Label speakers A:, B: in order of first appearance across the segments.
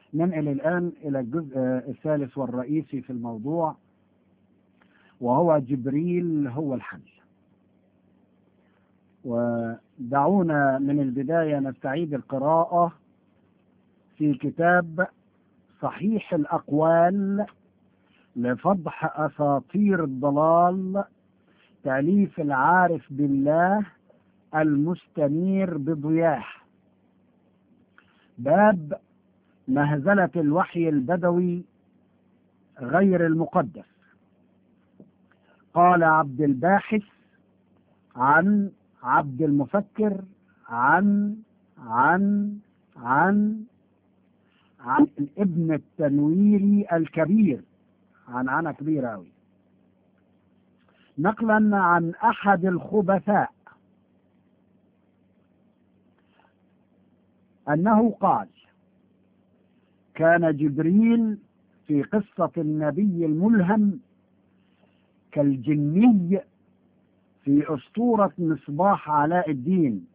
A: ننقل الآن إلى الجزء الثالث والرئيسي في الموضوع وهو جبريل هو الحل ودعونا من البداية نستعيد القراءة في كتاب صحيح الأقوال لفضح أساطير الضلال تأليف العارف بالله المستنير بضياه باب مهزلة الوحي البدوي غير المقدس قال عبد الباحث عن عبد المفكر عن عن عن عن ابن التنويري الكبير عن عنة كبيرة أوي نقلا عن أحد الخبثاء أنه قال كان جبريل في قصة النبي الملهم كالجني في أسطورة مصباح علاء الدين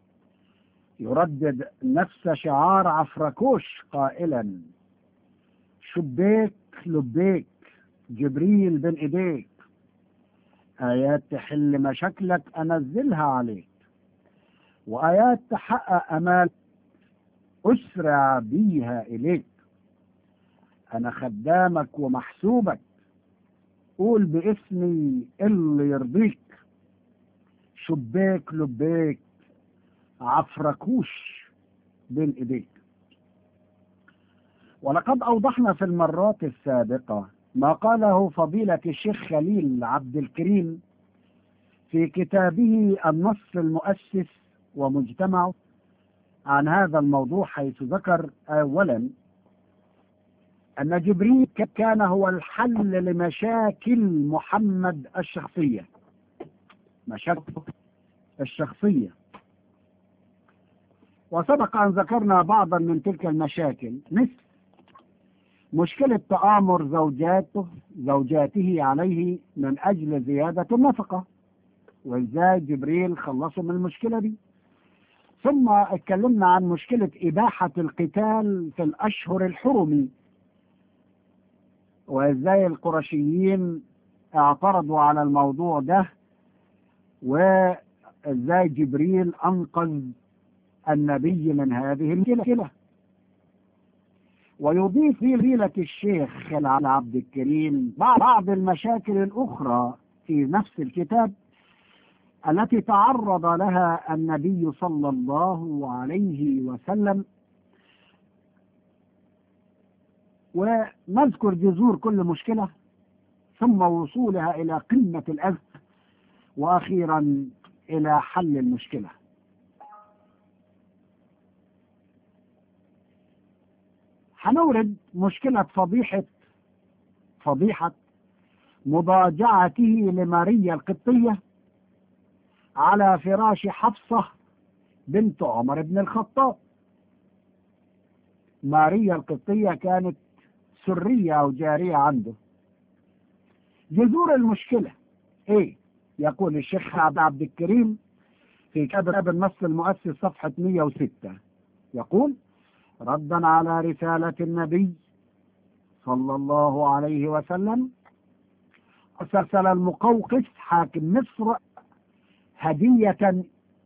A: يردد نفس شعار عفركوش قائلا شبيك لبيك جبريل بين ايديك آيات تحل مشاكلك أنزلها عليك وآيات تحقق أمال أسرع بيها إليك أنا خدامك ومحسوبك قول باسمي اللي يرضيك شباك لبيك عفركوش بين ايديك ولقد اوضحنا في المرات السابقه ما قاله فضيله الشيخ خليل عبد الكريم في كتابه النص المؤسس ومجتمعه عن هذا الموضوع حيث ذكر اولا ان جبريل كان هو الحل لمشاكل محمد الشخصيه مشاكل الشخصيه وسبق أن ذكرنا بعضا من تلك المشاكل مثل مشكلة تآمر زوجاته زوجاته عليه من أجل زيادة النفقة وإزاي جبريل خلصوا من المشكلة دي ثم اتكلمنا عن مشكلة إباحة القتال في الأشهر الحرم وإزاي القرشيين اعترضوا على الموضوع ده وإزاي جبريل أنقذ النبي من هذه المشكلة ويضيف فضيلة الشيخ خلال عبد الكريم بعض المشاكل الأخرى في نفس الكتاب التي تعرض لها النبي صلى الله عليه وسلم ونذكر جذور كل مشكلة ثم وصولها إلى قمة الأذى وأخيرا إلى حل المشكلة هنورد مشكلة فضيحة فضيحة مضاجعته لماريا القبطية على فراش حفصة بنت عمر بن الخطاب ماريا القبطية كانت سرية أو جارية عنده جذور المشكلة إيه يقول الشيخ عبد الكريم في كتاب النص المؤسس صفحة 106 يقول ردا على رسالة النبي صلى الله عليه وسلم أرسل المقوقس حاكم مصر هدية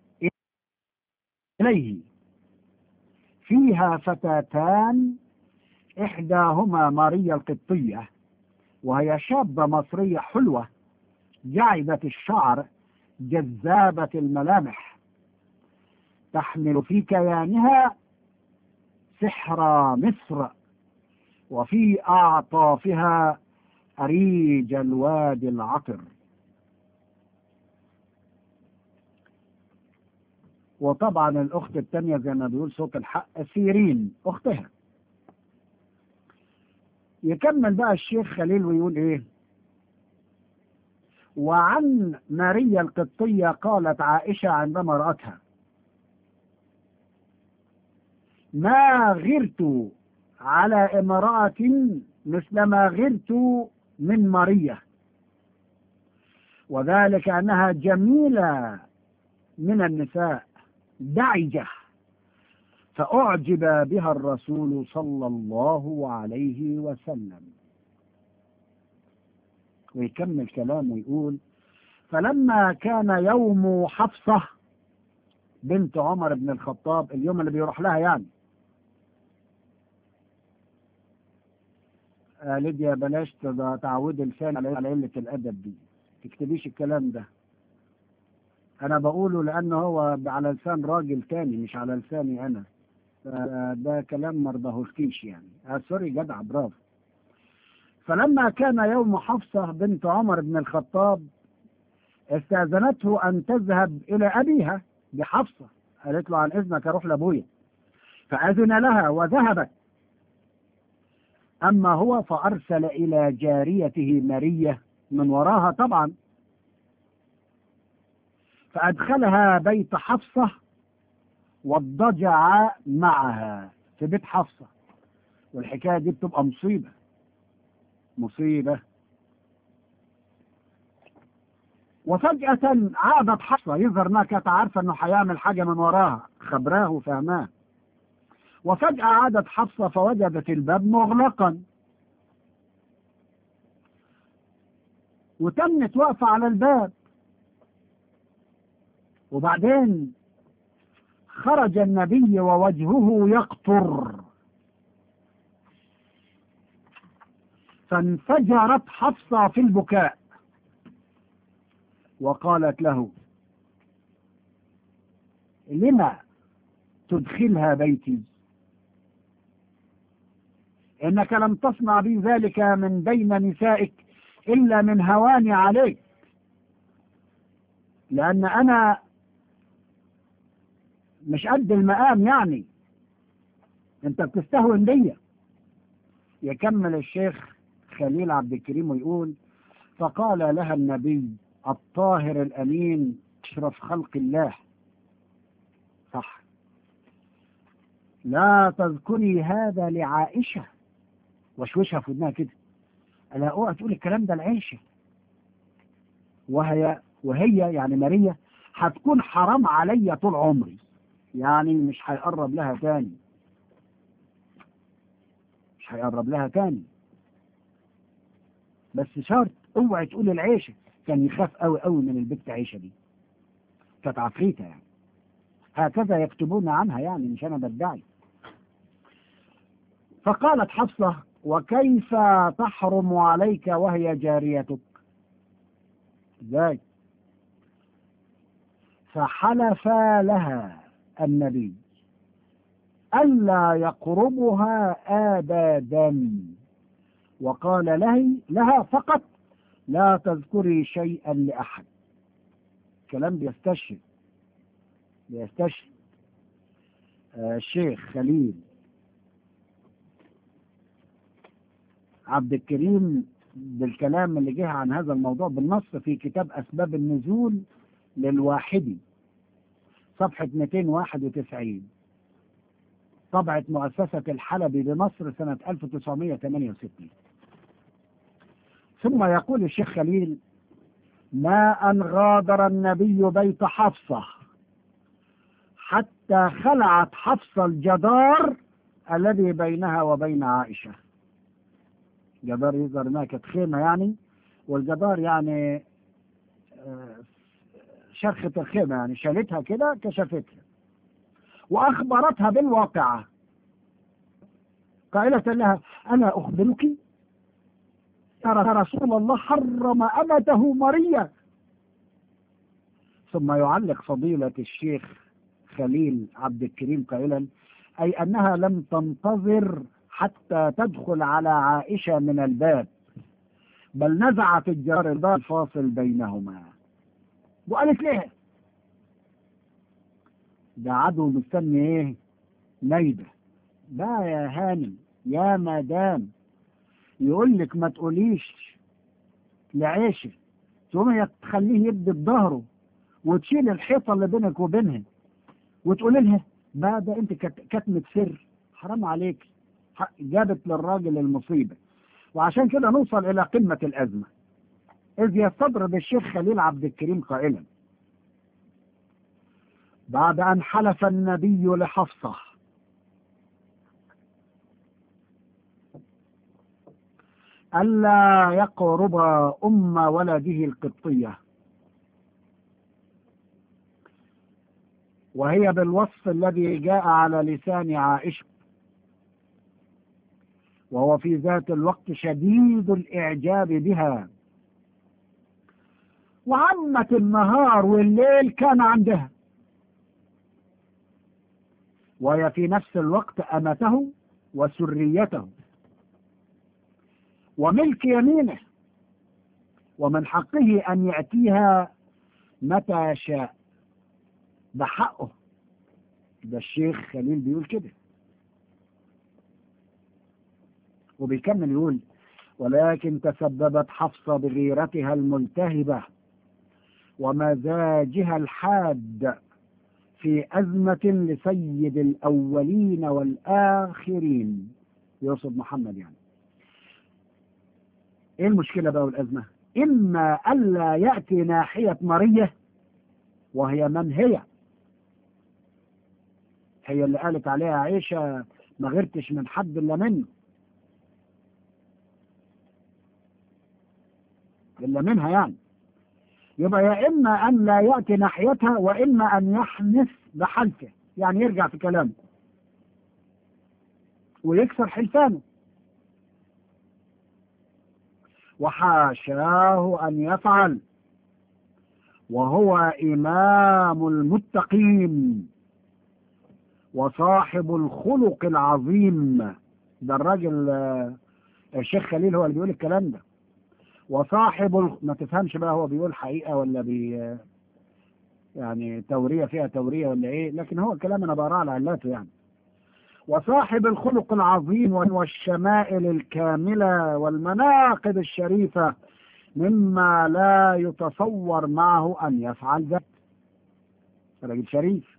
A: إليه فيها فتاتان إحداهما ماريا القبطية وهي شابة مصرية حلوة جعدة الشعر جذابة الملامح تحمل في كيانها سحر مصر وفي أعطافها أريج الوادي العطر وطبعا الأخت الثانية زي ما بيقول صوت الحق سيرين أختها يكمل بقى الشيخ خليل ويقول إيه وعن ماريا القبطية قالت عائشة عندما رأتها ما غرت على امرأة مثل ما غرت من ماريا وذلك أنها جميلة من النساء دعجة فأعجب بها الرسول صلى الله عليه وسلم ويكمل كلامه ويقول فلما كان يوم حفصة بنت عمر بن الخطاب اليوم اللي بيروح لها يعني آه ليديا بلاش تعود لسان على قلة الأدب دي تكتبيش الكلام ده أنا بقوله لأنه هو على لسان راجل تاني مش على لساني أنا ده كلام مرضهوشكيش يعني آه سوري جدع برافو فلما كان يوم حفصة بنت عمر بن الخطاب استأذنته أن تذهب إلى أبيها بحفصة قالت له عن إذنك أروح لأبويا فأذن لها وذهبت أما هو فأرسل إلى جاريته مرية من وراها طبعا فأدخلها بيت حفصة واضطجع معها في بيت حفصة والحكاية دي بتبقى مصيبة مصيبة وفجأة عادت حفصة يظهر انها كانت عارفة انه هيعمل حاجة من وراها خبراه وفهماه وفجأة عادت حفصة فوجدت الباب مغلقا وتمت واقفة على الباب وبعدين خرج النبي ووجهه يقطر فانفجرت حفصة في البكاء وقالت له لما تدخلها بيتي إنك لم تصنع بي ذلك من بين نسائك إلا من هواني عليك لأن أنا مش قد المقام يعني أنت بتستهون بيا يكمل الشيخ خليل عبد الكريم ويقول فقال لها النبي الطاهر الأمين أشرف خلق الله صح لا تذكري هذا لعائشة وشوشها في ودنها كده ألا اوعى تقول الكلام ده لعائشة وهي وهي يعني ماريا هتكون حرام عليا طول عمري يعني مش هيقرب لها تاني مش هيقرب لها تاني بس شرط اوعي تقول العيشه كان يخاف قوي قوي من البت عيشه دي كانت عفريته يعني هكذا يكتبون عنها يعني مش انا بدعي فقالت حفصه وكيف تحرم عليك وهي جاريتك ازاي فحلف لها النبي ألا يقربها أبدا وقال له لها فقط لا تذكري شيئا لأحد كلام بيستشهد بيستشهد آه الشيخ خليل عبد الكريم بالكلام اللي جه عن هذا الموضوع بالنص في كتاب أسباب النزول للواحدي صفحة 291 طبعة مؤسسة الحلبي بمصر سنة 1968 ثم يقول الشيخ خليل ما أن غادر النبي بيت حفصة حتى خلعت حفصة الجدار الذي بينها وبين عائشة جدار يظهر انها كانت خيمة يعني والجدار يعني شرخة الخيمة يعني شالتها كده كشفتها وأخبرتها بالواقعة قائلة لها أنا أخبرك ترى رسول الله حرم أمته مرية ثم يعلق فضيلة الشيخ خليل عبد الكريم قائلا أي أنها لم تنتظر حتى تدخل على عائشة من الباب بل نزعت الجار الفاصل بينهما وقالت ليه ده عدو مستني ايه نيدة لا يا هانم يا مدام يقول لك ما تقوليش لعيشة تقوم هي تخليه يبدي بظهره وتشيل الحيطة اللي بينك وبينها وتقول لها ما ده انت كتمة سر حرام عليك جابت للراجل المصيبة وعشان كده نوصل إلى قمة الأزمة إذ يستطرد الشيخ خليل عبد الكريم قائلا بعد أن حلف النبي لحفصة ألا يقرب أم ولده القبطية وهي بالوصف الذي جاء على لسان عائشة وهو في ذات الوقت شديد الإعجاب بها وعمة النهار والليل كان عندها وهي في نفس الوقت أمته وسريته وملك يمينه ومن حقه أن يأتيها متى شاء ده حقه ده الشيخ خليل بيقول كده وبيكمل يقول ولكن تسببت حفصة بغيرتها الملتهبة ومزاجها الحاد في أزمة لسيد الأولين والآخرين يقصد محمد يعني ايه المشكلة بقى والأزمة إما ألا يأتي ناحية مرية وهي من هي هي اللي قالت عليها عيشة ما غيرتش من حد إلا منه إلا منها يعني يبقى يا إما أن لا يأتي ناحيتها وإما أن يحنث بحلفه يعني يرجع في كلامه ويكسر حلفانه وحاشاه أن يفعل وهو إمام المتقين وصاحب الخلق العظيم ده الراجل الشيخ خليل هو اللي بيقول الكلام ده وصاحب ال... ما تفهمش بقى هو بيقول حقيقة ولا بي يعني تورية فيها تورية ولا ايه لكن هو الكلام انا بقراه على علاته يعني وصاحب الخلق العظيم والشمائل الكاملة والمناقب الشريفة مما لا يتصور معه أن يفعل ذلك رجل شريف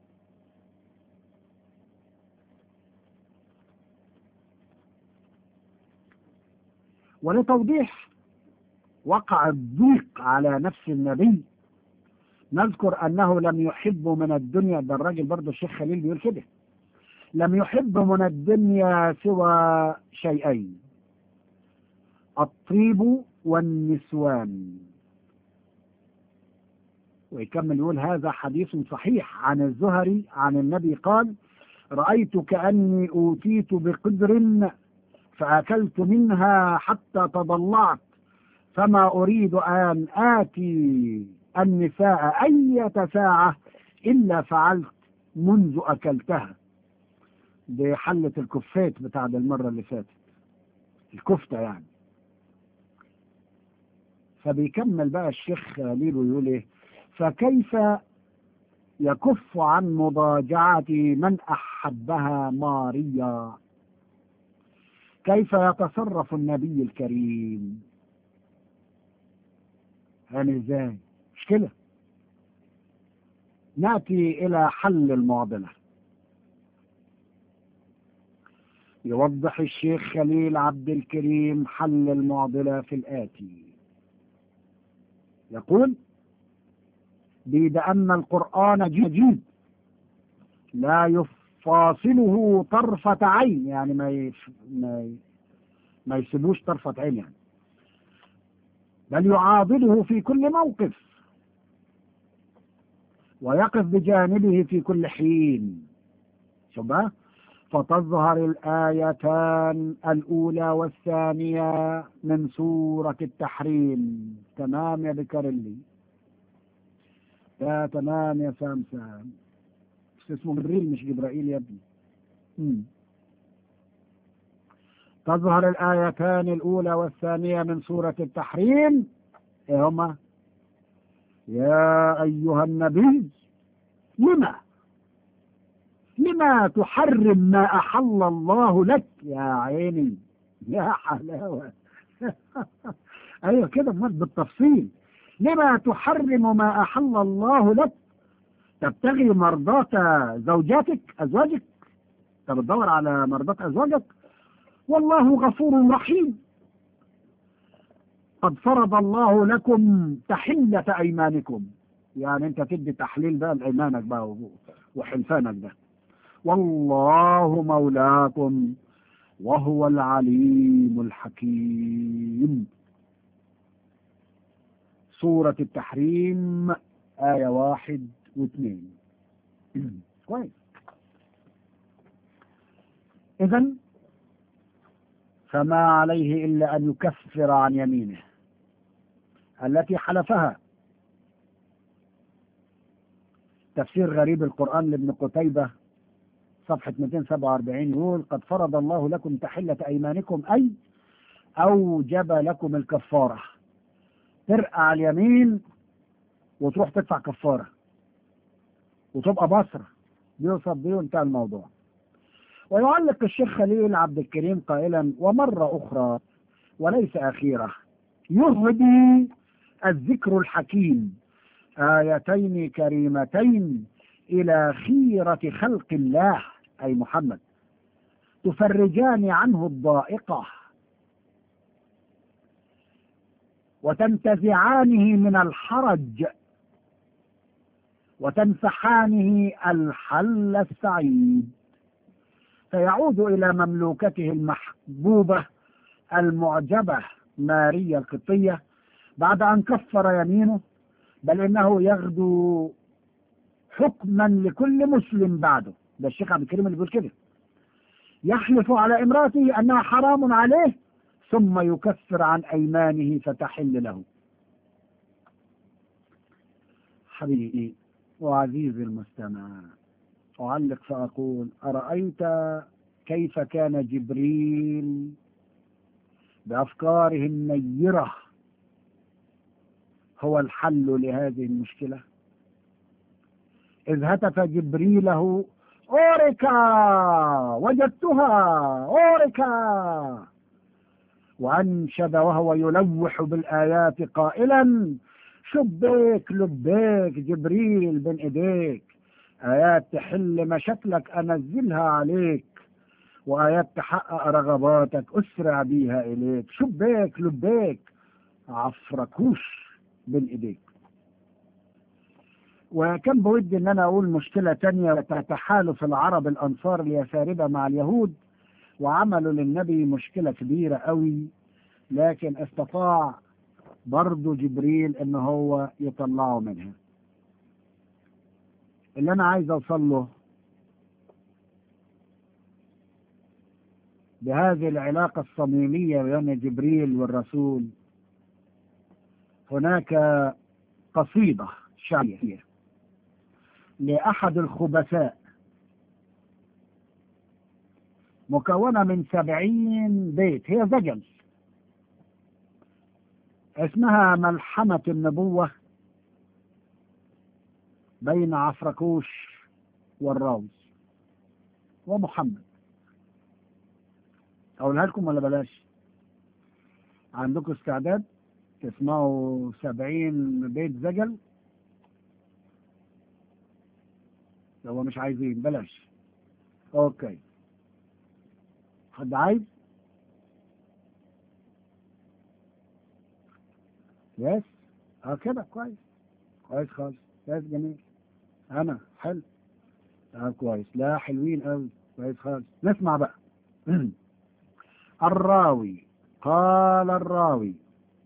A: ولتوضيح وقع الضيق على نفس النبي نذكر أنه لم يحب من الدنيا ده الراجل برضه الشيخ خليل بيقول كده لم يحب من الدنيا سوى شيئين الطيب والنسوان ويكمل يقول هذا حديث صحيح عن الزهري عن النبي قال رأيت كأني أوتيت بقدر فأكلت منها حتى تضلعت فما أريد أن آتي النساء أية ساعة إلا فعلت منذ أكلتها بحلة الكفات بتاع المرة اللي فاتت الكفتة يعني فبيكمل بقى الشيخ خليل ويقول ايه فكيف يكف عن مضاجعة من أحبها ماريا كيف يتصرف النبي الكريم يعني ازاي مشكلة نأتي إلى حل المعضلة يوضح الشيخ خليل عبد الكريم حل المعضلة في الآتي يقول بيد أن القرآن جديد لا يفاصله طرفة عين يعني ما يف... ما, ي... ما يسيبوش طرفة عين يعني بل يعاضده في كل موقف ويقف بجانبه في كل حين شوف بقى فتظهر الآيتان الأولى والثانية من سورة التحريم تمام يا بكرلي يا تمام يا سامسام بس اسمه جبريل مش جبرائيل يا ابني مم. تظهر الآيتان الأولى والثانية من سورة التحريم إيه هما يا أيها النبي لما لما تحرم ما أحل الله لك يا عيني يا حلاوة أيوة كده بالتفصيل لما تحرم ما أحل الله لك تبتغي مرضاة زوجاتك أزواجك أنت بتدور على مرضاة أزواجك والله غفور رحيم قد فرض الله لكم تحلة أيمانكم يعني أنت تدي تحليل بقى لأيمانك بقى وحلفانك ده والله مولاكم وهو العليم الحكيم سورة التحريم آية واحد واثنين كويس إذا فما عليه إلا أن يكفر عن يمينه التي حلفها تفسير غريب القرآن لابن قتيبة صفحة 247 يقول قد فرض الله لكم تحلة أيمانكم أي أوجب لكم الكفارة ترقى على اليمين وتروح تدفع كفارة وتبقى بصرة بيوصف بيه وانتهى الموضوع ويعلق الشيخ خليل عبد الكريم قائلا ومرة أخرى وليس أخيرة يهدي الذكر الحكيم آيتين كريمتين إلى خيرة خلق الله أي محمد تفرجان عنه الضائقة وتنتزعانه من الحرج وتنفحانه الحل السعيد فيعود إلى مملوكته المحبوبة المعجبة ماريا القبطية بعد أن كفر يمينه بل إنه يغدو حكما لكل مسلم بعده ده الشيخ عبد الكريم اللي بيقول كده يحلف على امرأته أنها حرام عليه ثم يكفر عن أيمانه فتحل له حبيبي وعزيزي المستمع أعلق فأقول أرأيت كيف كان جبريل بأفكاره النيرة هو الحل لهذه المشكلة إذ هتف جبريله أوريكا وجدتها أوريكا وأنشد وهو يلوح بالآيات قائلا شبيك لبيك جبريل بين إيديك آيات تحل مشاكلك أنزلها عليك وآيات تحقق رغباتك أسرع بيها إليك شبيك لبيك عفركوش بين إيديك وكان بودي ان انا اقول مشكلة تانية تحالف العرب الانصار اليساربة مع اليهود وعملوا للنبي مشكلة كبيرة قوي لكن استطاع برضه جبريل ان هو يطلعه منها اللي انا عايز اوصل له بهذه العلاقة الصميمية بين جبريل والرسول هناك قصيدة شعرية لأحد الخبثاء مكونة من سبعين بيت هي زجل اسمها ملحمة النبوة بين عفركوش والراوز ومحمد أقولها لكم ولا بلاش عندكم استعداد تسمعوا سبعين بيت زجل لو مش عايزين بلاش اوكي حد عايز يس اه كده كويس كويس خالص كويس جميل انا حلو اه كويس لا حلوين قوي كويس خالص نسمع بقى الراوي قال الراوي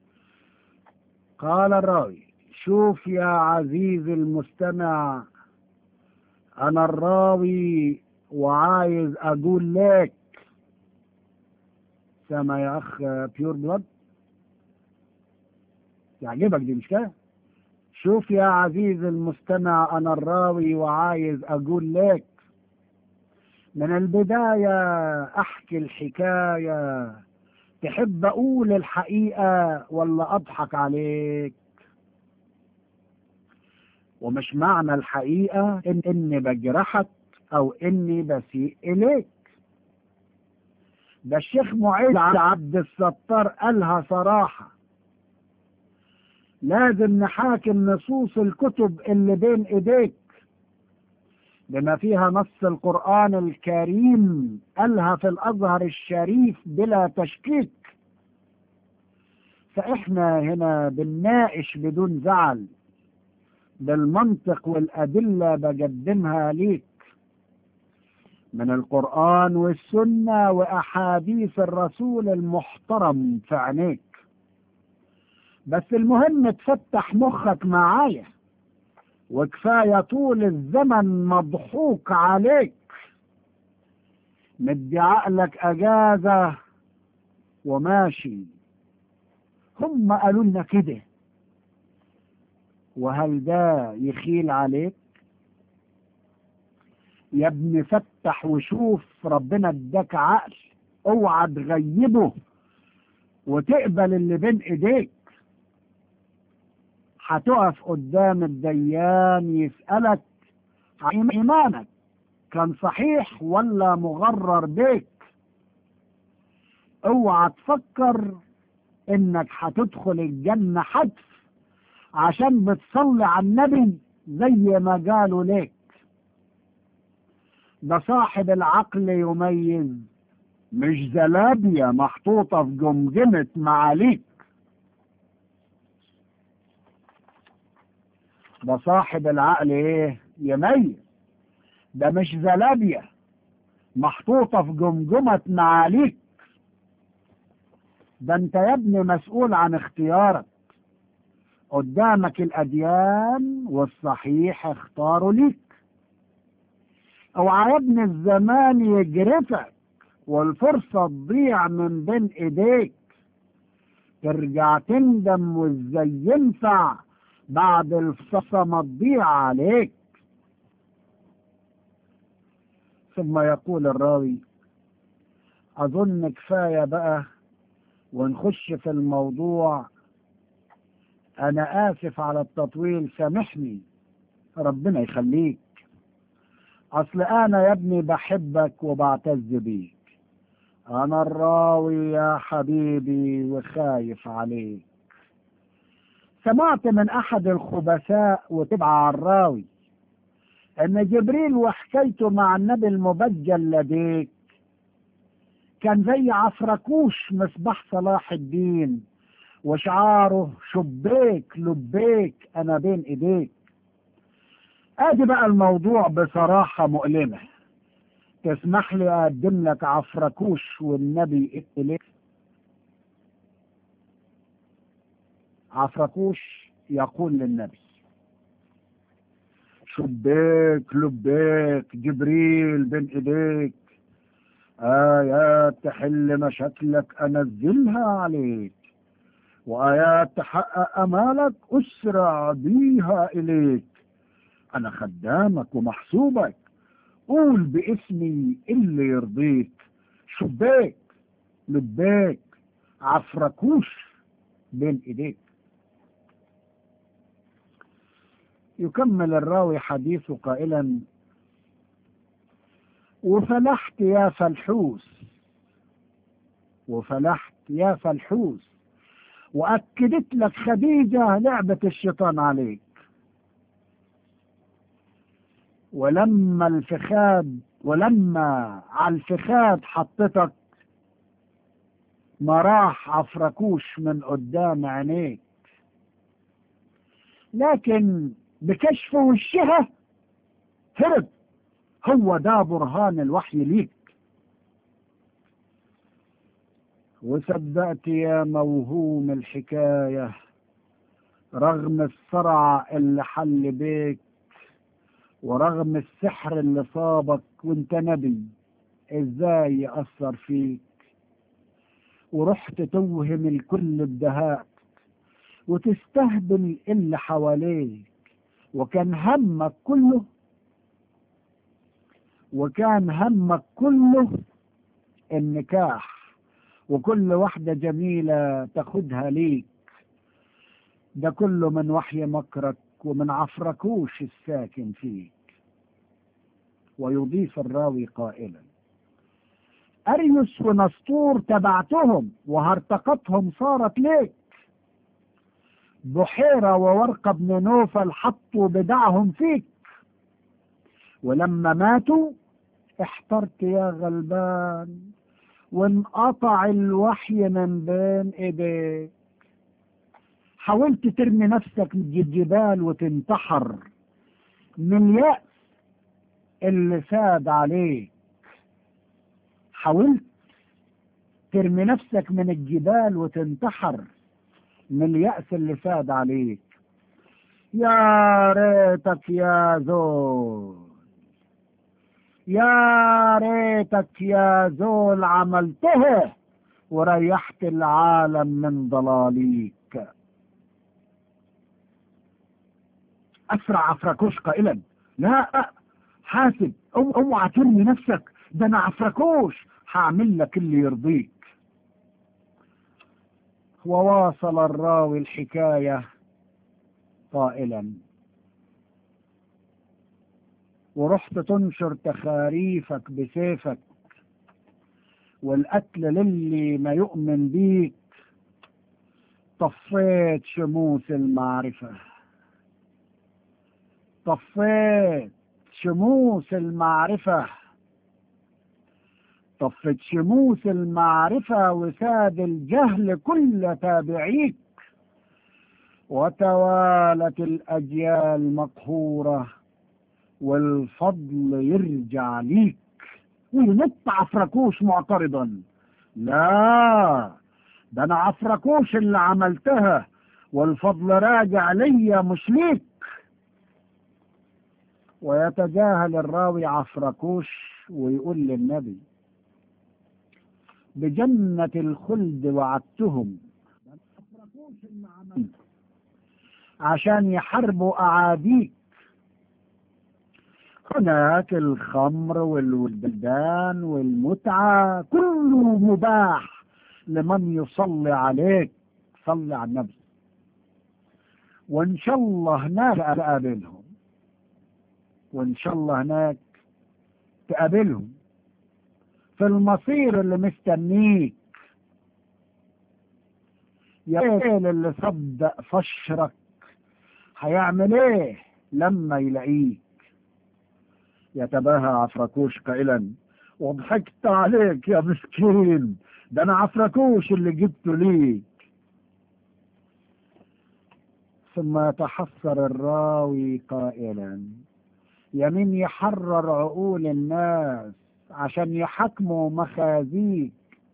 A: قال الراوي شوف يا عزيزي المستمع انا الراوي وعايز اقول لك سامع يا اخ بيور بلاد يعجبك دي مش كده شوف يا عزيزي المستمع انا الراوي وعايز اقول لك من البداية احكي الحكاية تحب اقول الحقيقة ولا اضحك عليك ومش معنى الحقيقة إن إني بجرحك أو إني بسيء إليك ده الشيخ معيد عبد الستار قالها صراحة لازم نحاكم نصوص الكتب اللي بين إيديك بما فيها نص القرآن الكريم قالها في الأزهر الشريف بلا تشكيك فإحنا هنا بنناقش بدون زعل بالمنطق والأدلة بقدمها ليك من القرآن والسنة وأحاديث الرسول المحترم في عينيك بس المهم تفتح مخك معايا وكفاية طول الزمن مضحوك عليك مدي عقلك أجازة وماشي هم قالوا لنا كده وهل ده يخيل عليك يا ابني فتح وشوف ربنا اداك عقل اوعى تغيبه وتقبل اللي بين ايديك هتقف قدام الديان يسألك عن ايمانك كان صحيح ولا مغرر بيك اوعى تفكر انك هتدخل الجنة حتف عشان بتصلي على النبي زي ما قالوا ليك ده صاحب العقل يميز مش زلابية محطوطة في جمجمة معاليك ده صاحب العقل ايه يميز ده مش زلابية محطوطة في جمجمة معاليك ده انت يا ابني مسؤول عن اختيارك قدامك الأديان والصحيح اختاروا ليك اوعى يا ابني الزمان يجرفك والفرصة تضيع من بين ايديك ترجع تندم وازاي ينفع بعد الفرصة ما تضيع عليك ثم يقول الراوي أظن كفاية بقى ونخش في الموضوع أنا آسف على التطويل سامحني ربنا يخليك أصل أنا يا ابني بحبك وبعتز بيك أنا الراوي يا حبيبي وخايف عليك سمعت من أحد الخبثاء وتبع الراوي ان جبريل وحكايته مع النبي المبجل لديك كان زي عفركوش مصباح صلاح الدين وشعاره شبيك لبيك انا بين ايديك ادي بقى الموضوع بصراحة مؤلمة تسمح لي اقدم لك عفركوش والنبي اليك عفركوش يقول للنبي شبيك لبيك جبريل بين ايديك آيات تحل مشاكلك أنزلها عليك وآيات تحقق أمالك أسرع بيها إليك أنا خدامك ومحسوبك قول باسمي اللي يرضيك شبيك لبيك عفركوش بين إيديك يكمل الراوي حديثه قائلا وفلحت يا فلحوس وفلحت يا فلحوس وأكدت لك خديجة لعبة الشيطان عليك ولما الفخاد ولما على الفخاد حطتك ما راح عفركوش من قدام عينيك لكن بكشف وشها هرب هو ده برهان الوحي ليك وصدقت يا موهوم الحكاية رغم الصرع اللي حل بيك ورغم السحر اللي صابك وانت نبي ازاي يأثر فيك ورحت توهم الكل بدهاء وتستهبل اللي حواليك وكان همك كله وكان همك كله النكاح وكل واحدة جميلة تاخدها ليك ده كله من وحي مكرك ومن عفركوش الساكن فيك ويضيف الراوي قائلا أريوس ونسطور تبعتهم وهرطقتهم صارت ليك بحيرة وورقة بن نوفل حطوا بدعهم فيك ولما ماتوا احترت يا غلبان وانقطع الوحي من بين ايديك حاولت ترمي نفسك من الجبال وتنتحر من يأس اللي ساد عليك حاولت ترمي نفسك من الجبال وتنتحر من اليأس اللي ساد عليك يا ريتك يا زول يا ريتك يا زول عملته وريحت العالم من ضلاليك أسرع عفركوش قائلا لا حاسب اوعى ترمي نفسك ده انا عفركوش هعمل لك اللي يرضيك وواصل الراوي الحكاية قائلا ورحت تنشر تخاريفك بسيفك والقتل للي ما يؤمن بيك طفيت شموس المعرفة طفيت شموس المعرفة طفت شموس المعرفة وساد الجهل كل تابعيك وتوالت الأجيال مقهورة والفضل يرجع ليك وينط عفركوش معترضا لا ده انا عفركوش اللي عملتها والفضل راجع ليا مش ليك ويتجاهل الراوي عفركوش ويقول للنبي بجنة الخلد وعدتهم عشان يحاربوا أعاديك هناك الخمر والولدان والمتعة كله مباح لمن يصلي عليك صلي على النبي وإن شاء الله هناك أقابلهم وإن شاء الله هناك تقابلهم في المصير اللي مستنيك يا ويل اللي صدق فشرك هيعمل ايه لما يلاقيك يتباهى عفركوش قائلا وضحكت عليك يا مسكين ده انا عفركوش اللي جبته ليك ثم يتحسر الراوي قائلا يمين يحرر عقول الناس عشان يحكموا مخازيك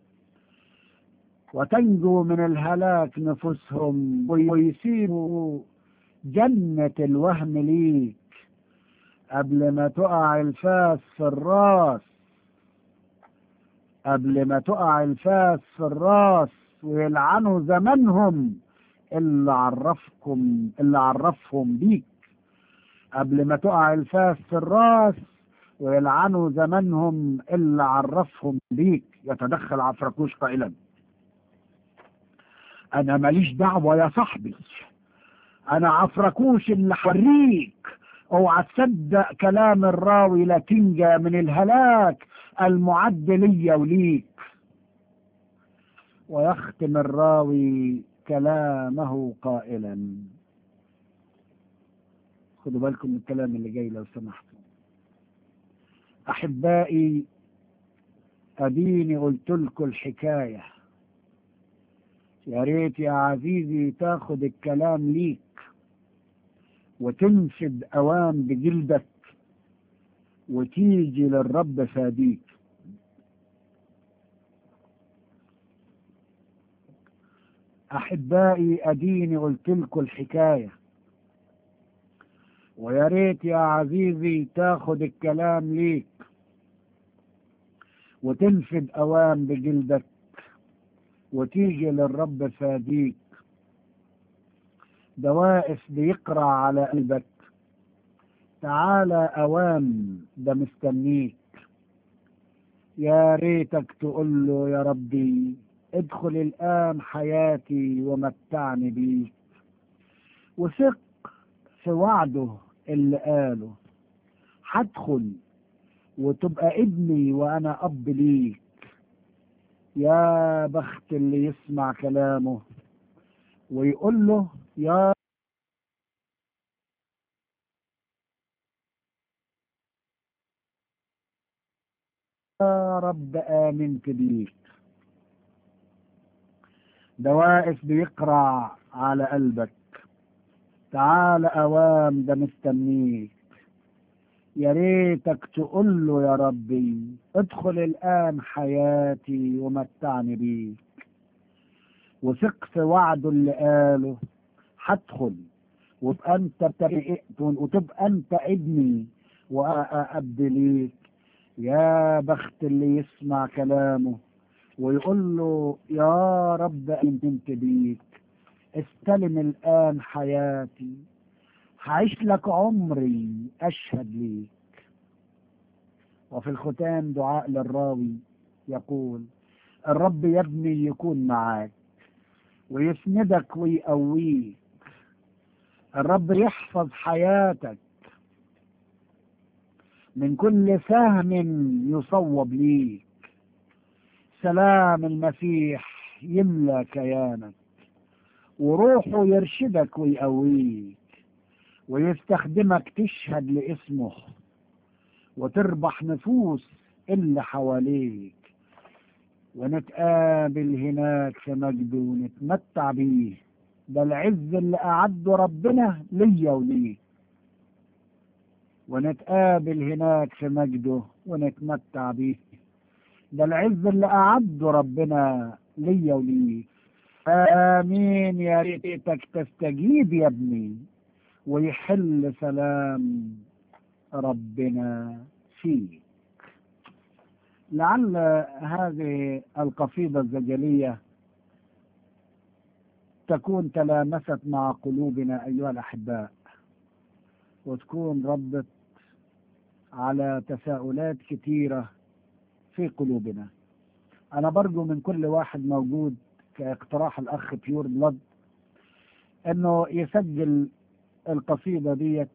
A: وتنجو من الهلاك نفوسهم ويسيبوا جنة الوهم ليك قبل ما تقع الفاس في الراس قبل ما تقع الفاس في الراس ويلعنوا زمانهم اللي عرفكم اللي عرفهم بيك قبل ما تقع الفاس في الراس ويلعنوا زمانهم اللي عرفهم بيك يتدخل عفركوش قائلا انا ماليش دعوه يا صاحبي انا عفركوش اللي حوريك اوعى تصدق كلام الراوي لا تنجى من الهلاك المعد ليا وليك ويختم الراوي كلامه قائلا خدوا بالكم من الكلام اللي جاي لو سمحتوا احبائي اديني قلت لكم الحكايه يا ريت يا عزيزي تاخد الكلام ليك وتنشد اوام بجلدك وتيجي للرب فاديك احبائي اديني قلت لكم الحكايه ويا ريت يا عزيزي تاخد الكلام ليك وتنفد اوام بجلدك وتيجي للرب فاديك ده واقف بيقرع على قلبك تعالى اوام ده مستنيك يا ريتك تقول له يا ربي ادخل الان حياتي ومتعني بيك وثق في وعده اللي قاله هدخل وتبقى ابني وانا اب ليك يا بخت اللي يسمع كلامه ويقول له يا يا رب آمنت بيك ده واقف بيقرع على قلبك تعال أوام ده مستنيك يا ريتك تقول له يا ربي ادخل الآن حياتي ومتعني بيك وثق في وعده اللي قاله هدخل وتبقى انت بتبقى وتبقى انت ابني وأبدي ليك يا بخت اللي يسمع كلامه ويقول له يا رب امنت بيك استلم الآن حياتي هعيش لك عمري أشهد ليك وفي الختام دعاء للراوي يقول الرب يا ابني يكون معاك ويسندك ويقويك الرب يحفظ حياتك من كل سهم يصوب ليك سلام المسيح يملى كيانك وروحه يرشدك ويقويك ويستخدمك تشهد لاسمه وتربح نفوس اللي حواليك ونتقابل هناك في مجده ونتمتع بيه ده العز اللي أعده ربنا ليا وليك ونتقابل هناك في مجده ونتمتع بيه ده العز اللي أعده ربنا ليا وليك آمين يا ريتك تستجيب يا ابني ويحل سلام ربنا فيك لعل هذه القصيدة الزجلية تكون تلامست مع قلوبنا أيها الأحباء وتكون ردت على تساؤلات كثيرة في قلوبنا أنا برجو من كل واحد موجود كاقتراح الأخ بيور بلاد أنه يسجل القصيدة ديت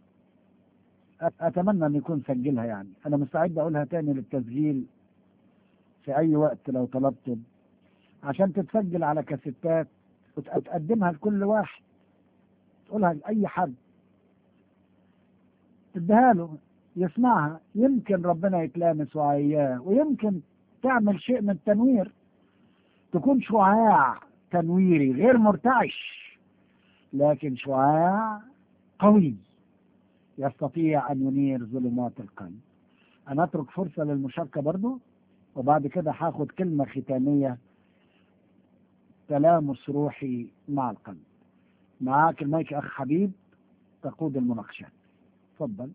A: أتمنى أن يكون سجلها يعني أنا مستعد أقولها تاني للتسجيل في أي وقت لو طلبتم عشان تتسجل على كاسيتات وتقدمها لكل واحد تقولها لأي حد تديها له يسمعها يمكن ربنا يتلامس وعياه ويمكن تعمل شيء من التنوير تكون شعاع تنويري غير مرتعش لكن شعاع قوي يستطيع أن ينير ظلمات القلب أنا أترك فرصة للمشاركة برضو وبعد كده هاخد كلمة ختامية تلامس روحي مع القلب معاك المايك أخ حبيب تقود المناقشات تفضل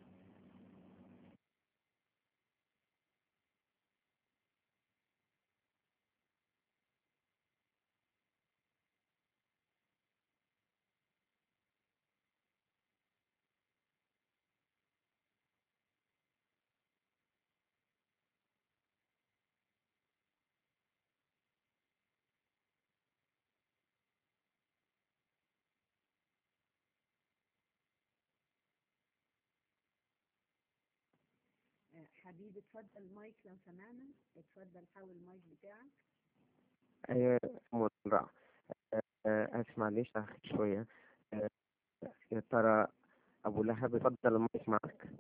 B: حبيب اتفضل المايك لو سمعنا اتفضل حاول المايك بتاعك
C: أيوة مرة أسف معلش أخي شوية آه، يا ترى أبو لهب اتفضل المايك معك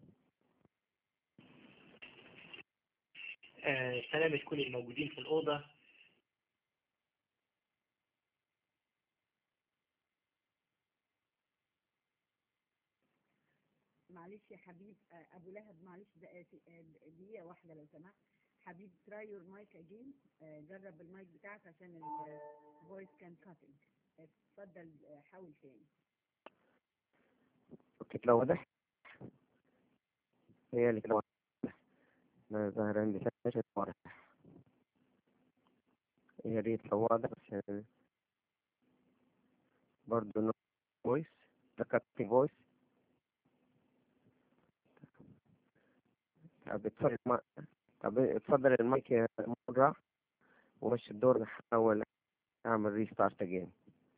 D: آه، سلامة كل الموجودين في الأوضة
B: معلش يا حبيب آه، ابو لهب معلش دقيقة آه، دقيقة واحدة لو سمحت حبيب تراي يور مايك اجين جرب المايك بتاعك عشان الفويس كان كاتنج اتفضل آه، حاول تاني
C: أوكي لو واضح هي اللي كده واضح أنا ظاهر عندي شاشة واضح يا ريت لو واضح عشان برضه نو فويس ذكرت فويس طب اتفضل ما... طب اتفضل المايك يا مرة ومشي الدور نحاول أعمل ريستارت أجين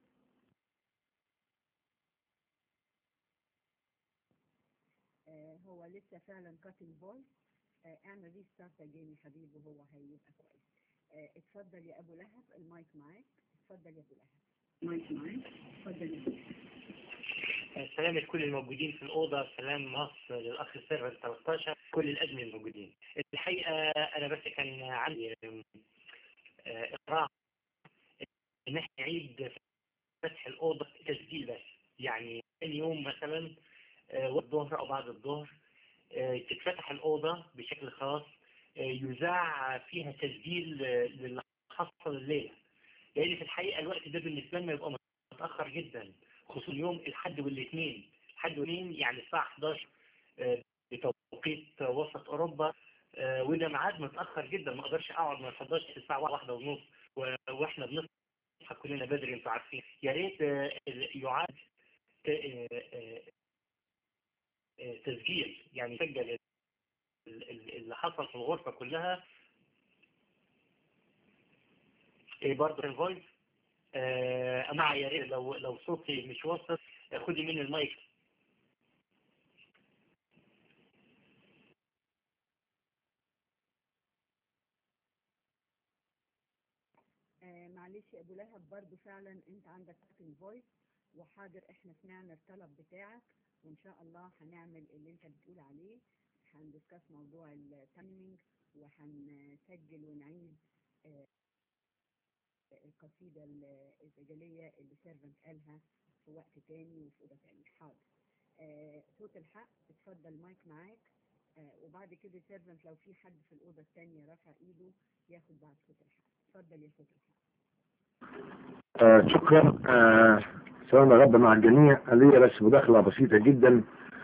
B: آه، هو لسه فعلا كاتنج فويس اعمل ريستارت اجين يا حبيبي وهو هيبقى كويس آه، اتفضل يا ابو لهب المايك معاك اتفضل يا ابو لهب المايك معاك اتفضل يا ابو لهب
D: آه، سلامة كل الموجودين في الأوضة سلام مصر للأخ سيرفر 13 كل الأدمن الموجودين الحقيقة أنا بس كان عندي آم، آه، إقراع إن إحنا نعيد فتح الأوضة تسجيل بس يعني ثاني يوم مثلا آه، وقت الظهر أو بعد الظهر آه، تتفتح الأوضة بشكل خاص آه، يذاع فيها تسجيل آه، للي حصل الليلة لأن في الحقيقة الوقت ده بالنسبة لنا يبقى متأخر جدا خصوصا يوم الحد والاثنين الحد والاثنين يعني الساعة 11 آه، بتوقيت وسط أوروبا آه، وده ميعاد متأخر جدا ما أقدرش أقعد ما أتفضلش الساعة واحدة ونص و- وإحنا بنصحى كلنا بدري أنتوا عارفين يا ريت آه، يعاد ت- آه، آه، آه، تسجيل يعني يسجل ال- ال- اللي حصل في الغرفة كلها ايه برضه الفويس آه مع يا ريت لو لو صوتي مش واصل آه، خدي مني المايك
B: آه معلش يا ابو لهب برضو فعلا انت عندك كاتنج فويس وحاضر احنا سمعنا الطلب بتاعك وان شاء الله هنعمل اللي انت بتقول عليه هندسكاس موضوع التايمينج وهنسجل ونعيد آه القصيدة ال- السجلية اللي سيرفنت قالها في وقت تاني وفي أوضة تاني حاضر آه صوت الحق اتفضل مايك معاك آه وبعد كده سيرفنت لو في حد في الأوضة التانية رفع إيده ياخد بعد صوت الحق اتفضل يا صوت الحق
E: آه شكرا آه سلام رب مع الجميع لي بس مداخلة بسيطة جدا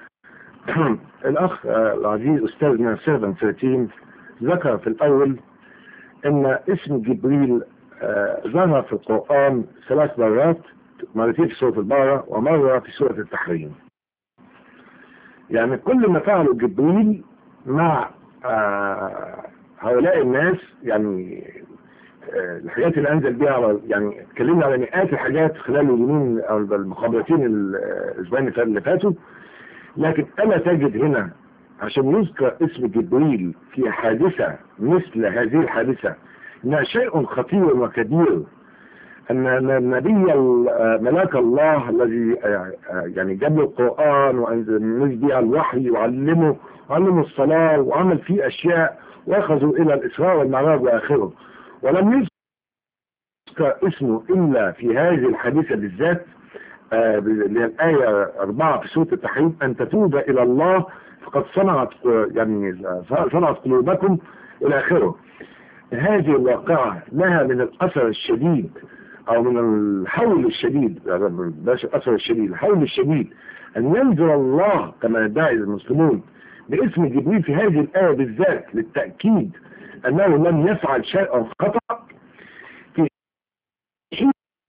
E: الأخ آه العزيز أستاذنا سيرفن 13 ذكر في الأول أن اسم جبريل آه ظهر في القرآن ثلاث مرات مرتين في سورة البقرة ومرة في سورة التحريم يعني كل ما فعله جبريل مع آه هؤلاء الناس يعني آه، الحاجات اللي انزل بيها على يعني اتكلمنا على مئات الحاجات خلال اليومين او المخابرتين ال- الاسبوعين اللي فات- اللي فاتوا لكن الا تجد هنا عشان يذكر اسم جبريل في حادثة مثل هذه الحادثة انها شيء خطير وكبير ان النبي ال- ملاك الله الذي آه، آه، يعني جاب له القرآن وانزل بها الوحي وعلمه وعلمه الصلاة وعمل فيه اشياء واخذوا الى الاسراء والمعراج واخره ولم يذكر اسمه إلا في هذه الحادثة بالذات آه، اللي هي الآية أربعة في سورة التحريم أن تتوب إلى الله فقد صنعت آه، يعني آه، صنعت قلوبكم إلى آخره هذه الواقعة لها من الأثر الشديد أو من الحول الشديد بلاش الأثر الشديد الحول الشديد أن ينزل الله كما يدعي المسلمون باسم جبريل في هذه الآية بالذات للتأكيد أنه لم يفعل شيئا خطأ في حين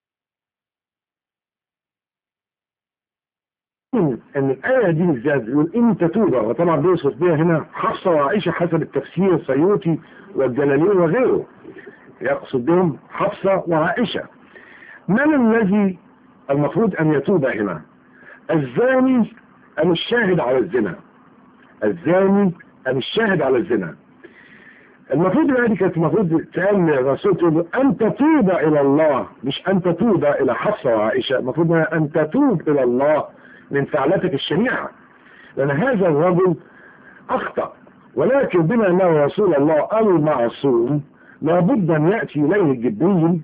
E: أن الآية دي بالذات يقول إن تتوبا وطبعا بيوصف بها هنا حفصة وعائشة حسب التفسير السيوطي والجلالين وغيره يقصد بهم حفصة وعائشة من الذي المفروض أن يتوب هنا الزاني أم الشاهد على الزنا الزاني أم الشاهد على الزنا المفروض الآية دي كانت المفروض تقال للرسول تقول له أن تتوب إلى الله مش أن تتوب إلى حفصة وعائشة المفروض أن تتوب إلى الله من فعلتك الشنيعة لأن هذا الرجل أخطأ ولكن بما أنه رسول الله المعصوم لابد أن يأتي إليه جبريل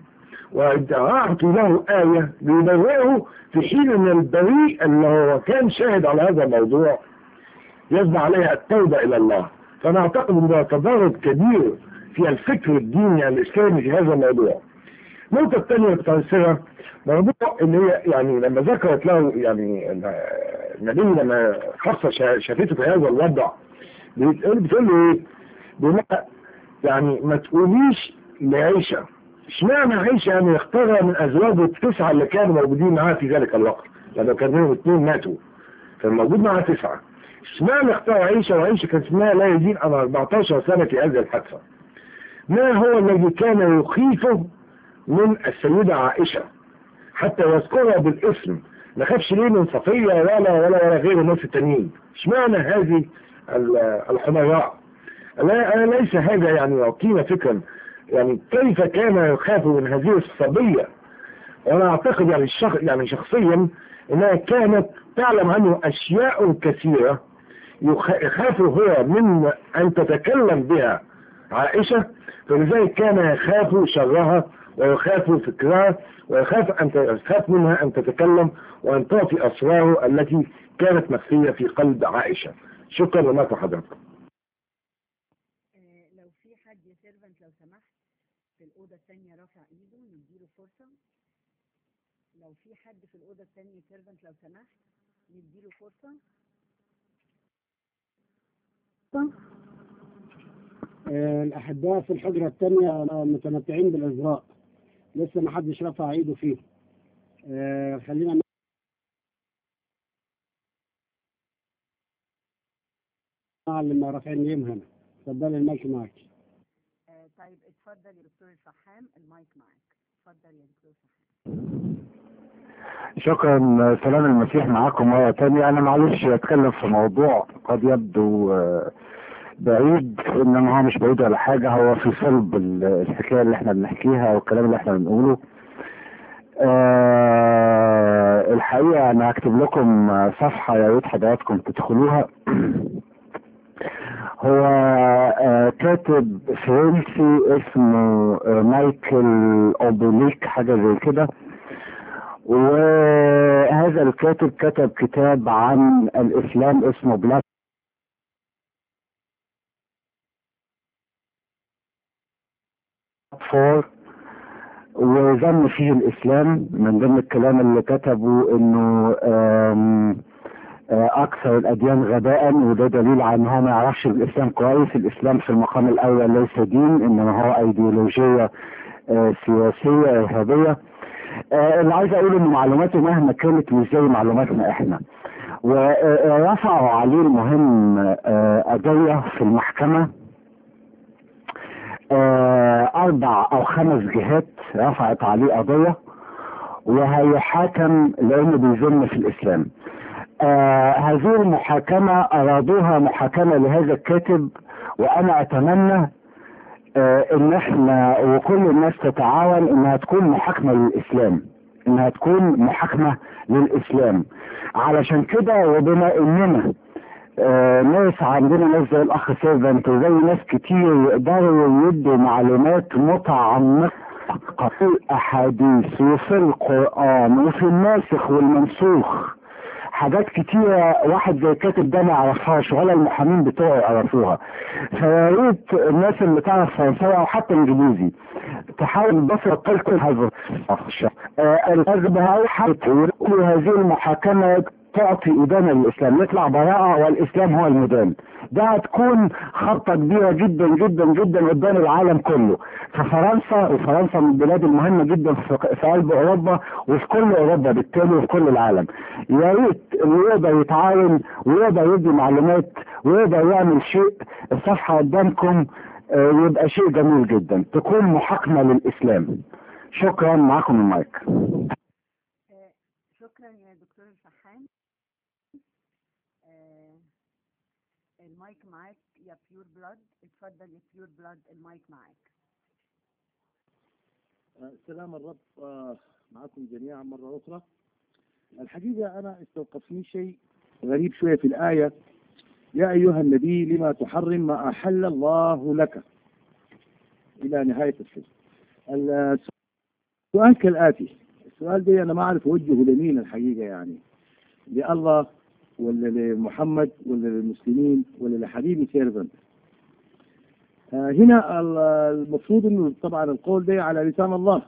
E: وأعطي له آية ليبرئه في حين أن البريء اللي هو كان شاهد على هذا الموضوع يجب عليه التوبة إلى الله فأنا أعتقد أن ده تضارب كبير في الفكر الديني الإسلامي في هذا الموضوع النقطة الثانية بتاعتها موضوع اللي هي يعني لما ذكرت له يعني النبي لما حفصة شا- شافته في هذا الوضع بتقول بتقول له ايه؟ بيقول لها يعني ما تقوليش لعيشة اشمعنى عيشة يعني اختارها من ازواجه التسعة اللي كانوا موجودين معاه في ذلك الوقت لما كان منهم اثنين ماتوا كان موجود معاه تسعة اشمعنى اختار عيشة وعيشة كان اسمها لا يزيد عن 14 سنة في هذه الحادثة ما هو الذي كان يخيفه من السيدة عائشة حتى يذكرها بالاسم ما خافش ليه من صفية ولا ولا ولا غير الناس التانيين اشمعنى هذه ال- الحمراء لا أنا ليس هذا يعني يعطينا فكرا يعني كيف كان يخاف من هذه الصبية وانا اعتقد يعني الشخص يعني شخصيا انها كانت تعلم عنه اشياء كثيرة يخ- يخاف هو من ان تتكلم بها عائشة فلذلك كان يخاف شرها ويخاف فكرها ويخاف أن يخاف منها أن تتكلم وأن تعطي أسراره التي كانت مخفية في قلب عائشة شكرا لك حضرتك
B: آه، لو في حد يا سيرفنت لو سمحت في الأوضة الثانية رافع إيده نديله فرصة لو في حد في الأوضة الثانية سيرفنت لو سمحت نديله فرصة
A: آه، الأحباء في الحجرة الثانية متمتعين بالإزراء لسه ما حدش رفع ايده فيه آه، خلينا مع اللي ما رافعين ايديهم هنا اتفضل المايك معاك
B: آه، طيب اتفضل يا دكتور الفحام المايك معاك اتفضل يا دكتور الفحام
F: شكرا سلام المسيح معاكم مرة تانية أنا معلش أتكلم في موضوع قد يبدو آه، بعيد إنما هو مش بعيد ولا حاجة هو في صلب ال- الحكاية اللي احنا بنحكيها والكلام اللي احنا بنقوله آه، الحقيقة أنا هكتب لكم صفحة يا ريت حضراتكم تدخلوها هو آه، كاتب فرنسي اسمه آه، مايكل أوبوليك حاجة زي كده وهذا الكاتب كتب كتاب عن الإسلام اسمه بلاك فور وذم فيه الإسلام من ضمن الكلام اللي كتبه إنه آم، آه، أكثر الأديان غباء وده دليل على إن هو ما يعرفش الإسلام كويس الإسلام في المقام الأول ليس دين إنما هو أيديولوجية آه، سياسية إرهابية آه، اللي عايز اقول ان معلوماته مهما كانت مش زي معلوماتنا احنا ورفعوا عليه المهم آه، قضية في المحكمة آه، اربع او خمس جهات رفعت عليه قضية وهيحاكم لانه بيذم في الاسلام آه هذه المحاكمة ارادوها محاكمة لهذا الكاتب وانا اتمنى آه، ان احنا وكل الناس تتعاون انها تكون محاكمة للاسلام انها تكون محاكمة للاسلام علشان كده وبما اننا آه، ناس عندنا ناس زي الاخ سيرفنت وزي ناس كتير يقدروا يدوا معلومات متعمقة في الاحاديث وفي القرآن وفي الناسخ والمنسوخ حاجات كتيرة واحد زي كاتب ده ما يعرفهاش ولا المحامين بتوعه يعرفوها فيا ريت الناس اللي تعرف فرنساوي او حتى انجليزي تحاول بس تلقي هذا الغزب هاي حتى هذه المحاكمة تعطي إدانة للإسلام يطلع براءة والإسلام هو المدان ده هتكون خطة كبيرة جدا جدا جدا قدام العالم كله ففرنسا وفرنسا من البلاد المهمة جدا في في قلب أوروبا وفي كل أوروبا بالتالي وفي كل العالم يا ريت اللي يقدر يتعاون ويقدر يدي معلومات ويقدر يعمل شيء الصفحة قدامكم آه، يبقى شيء جميل جدا تكون محاكمة للإسلام شكرا معكم المايك
B: آه، شكرا يا دكتور الفحام آه، المايك معاك يا بيور بلاد اتفضل يا بيور بلاد المايك معاك
G: سلام الرب آه، معكم جميعا مرة أخرى الحقيقة أنا استوقفني شيء غريب شوية في الآية يا أيها النبي لما تحرم ما أحل الله لك إلى نهاية السورة السؤال كالآتي السؤال ده أنا ما أعرف أوجهه لمين الحقيقة يعني لله ولا لمحمد ولا للمسلمين ولا لحبيبي سيرفنت آه، هنا ال- المفروض انه طبعا القول ده على لسان الله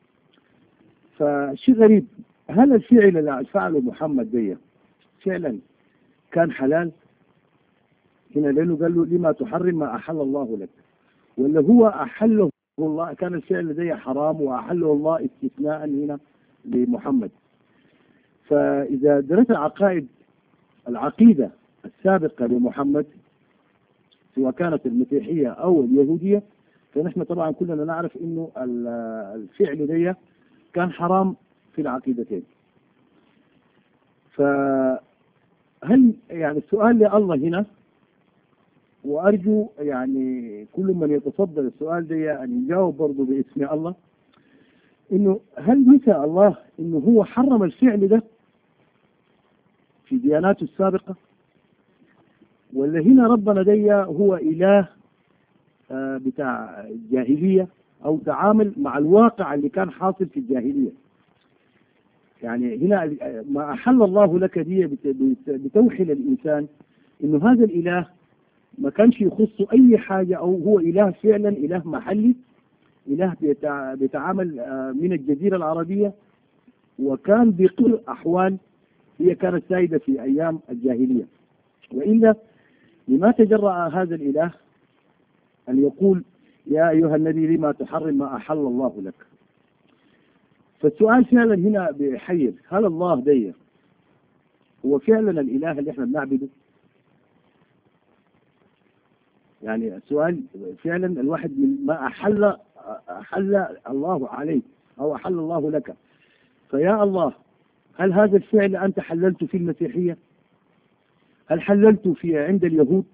G: فشيء غريب هل الفعل اللي فعله محمد ده فعلا كان حلال هنا لانه قال له لما تحرم ما احل الله لك ولا هو احله الله كان الفعل ده حرام واحله الله استثناء هنا لمحمد فاذا درست عقائد العقيده السابقه لمحمد سواء كانت المسيحية أو اليهودية فنحن طبعا كلنا نعرف إنه ال- الفعل دي كان حرام في العقيدتين فهل يعني السؤال لله هنا وأرجو يعني كل من يتصدر السؤال ده أن يجاوب برضه باسم الله إنه هل نسى الله إنه هو حرم الفعل ده في دياناته السابقة ولا هنا ربنا دي هو إله آه، بتاع الجاهلية أو تعامل مع الواقع اللي كان حاصل في الجاهلية يعني هنا ال- ما أحل الله لك دي بت- بت- بتوحي للإنسان انه هذا الاله ما كانش يخص اي حاجه او هو اله فعلا اله محلي اله بيتع- بيتعامل آه، من الجزيره العربيه وكان بكل احوال هي كانت سائده في ايام الجاهليه والا لما تجرأ هذا الاله ان يقول يا ايها النبي لما تحرم ما احل الله لك فالسؤال فعلا هنا بيحير هل الله دي هو فعلا الاله اللي احنا بنعبده يعني السؤال فعلا الواحد من ما احل احل الله عليك او احل الله لك فيا الله هل هذا الفعل انت حللت في المسيحيه؟ هل حللت في عند اليهود؟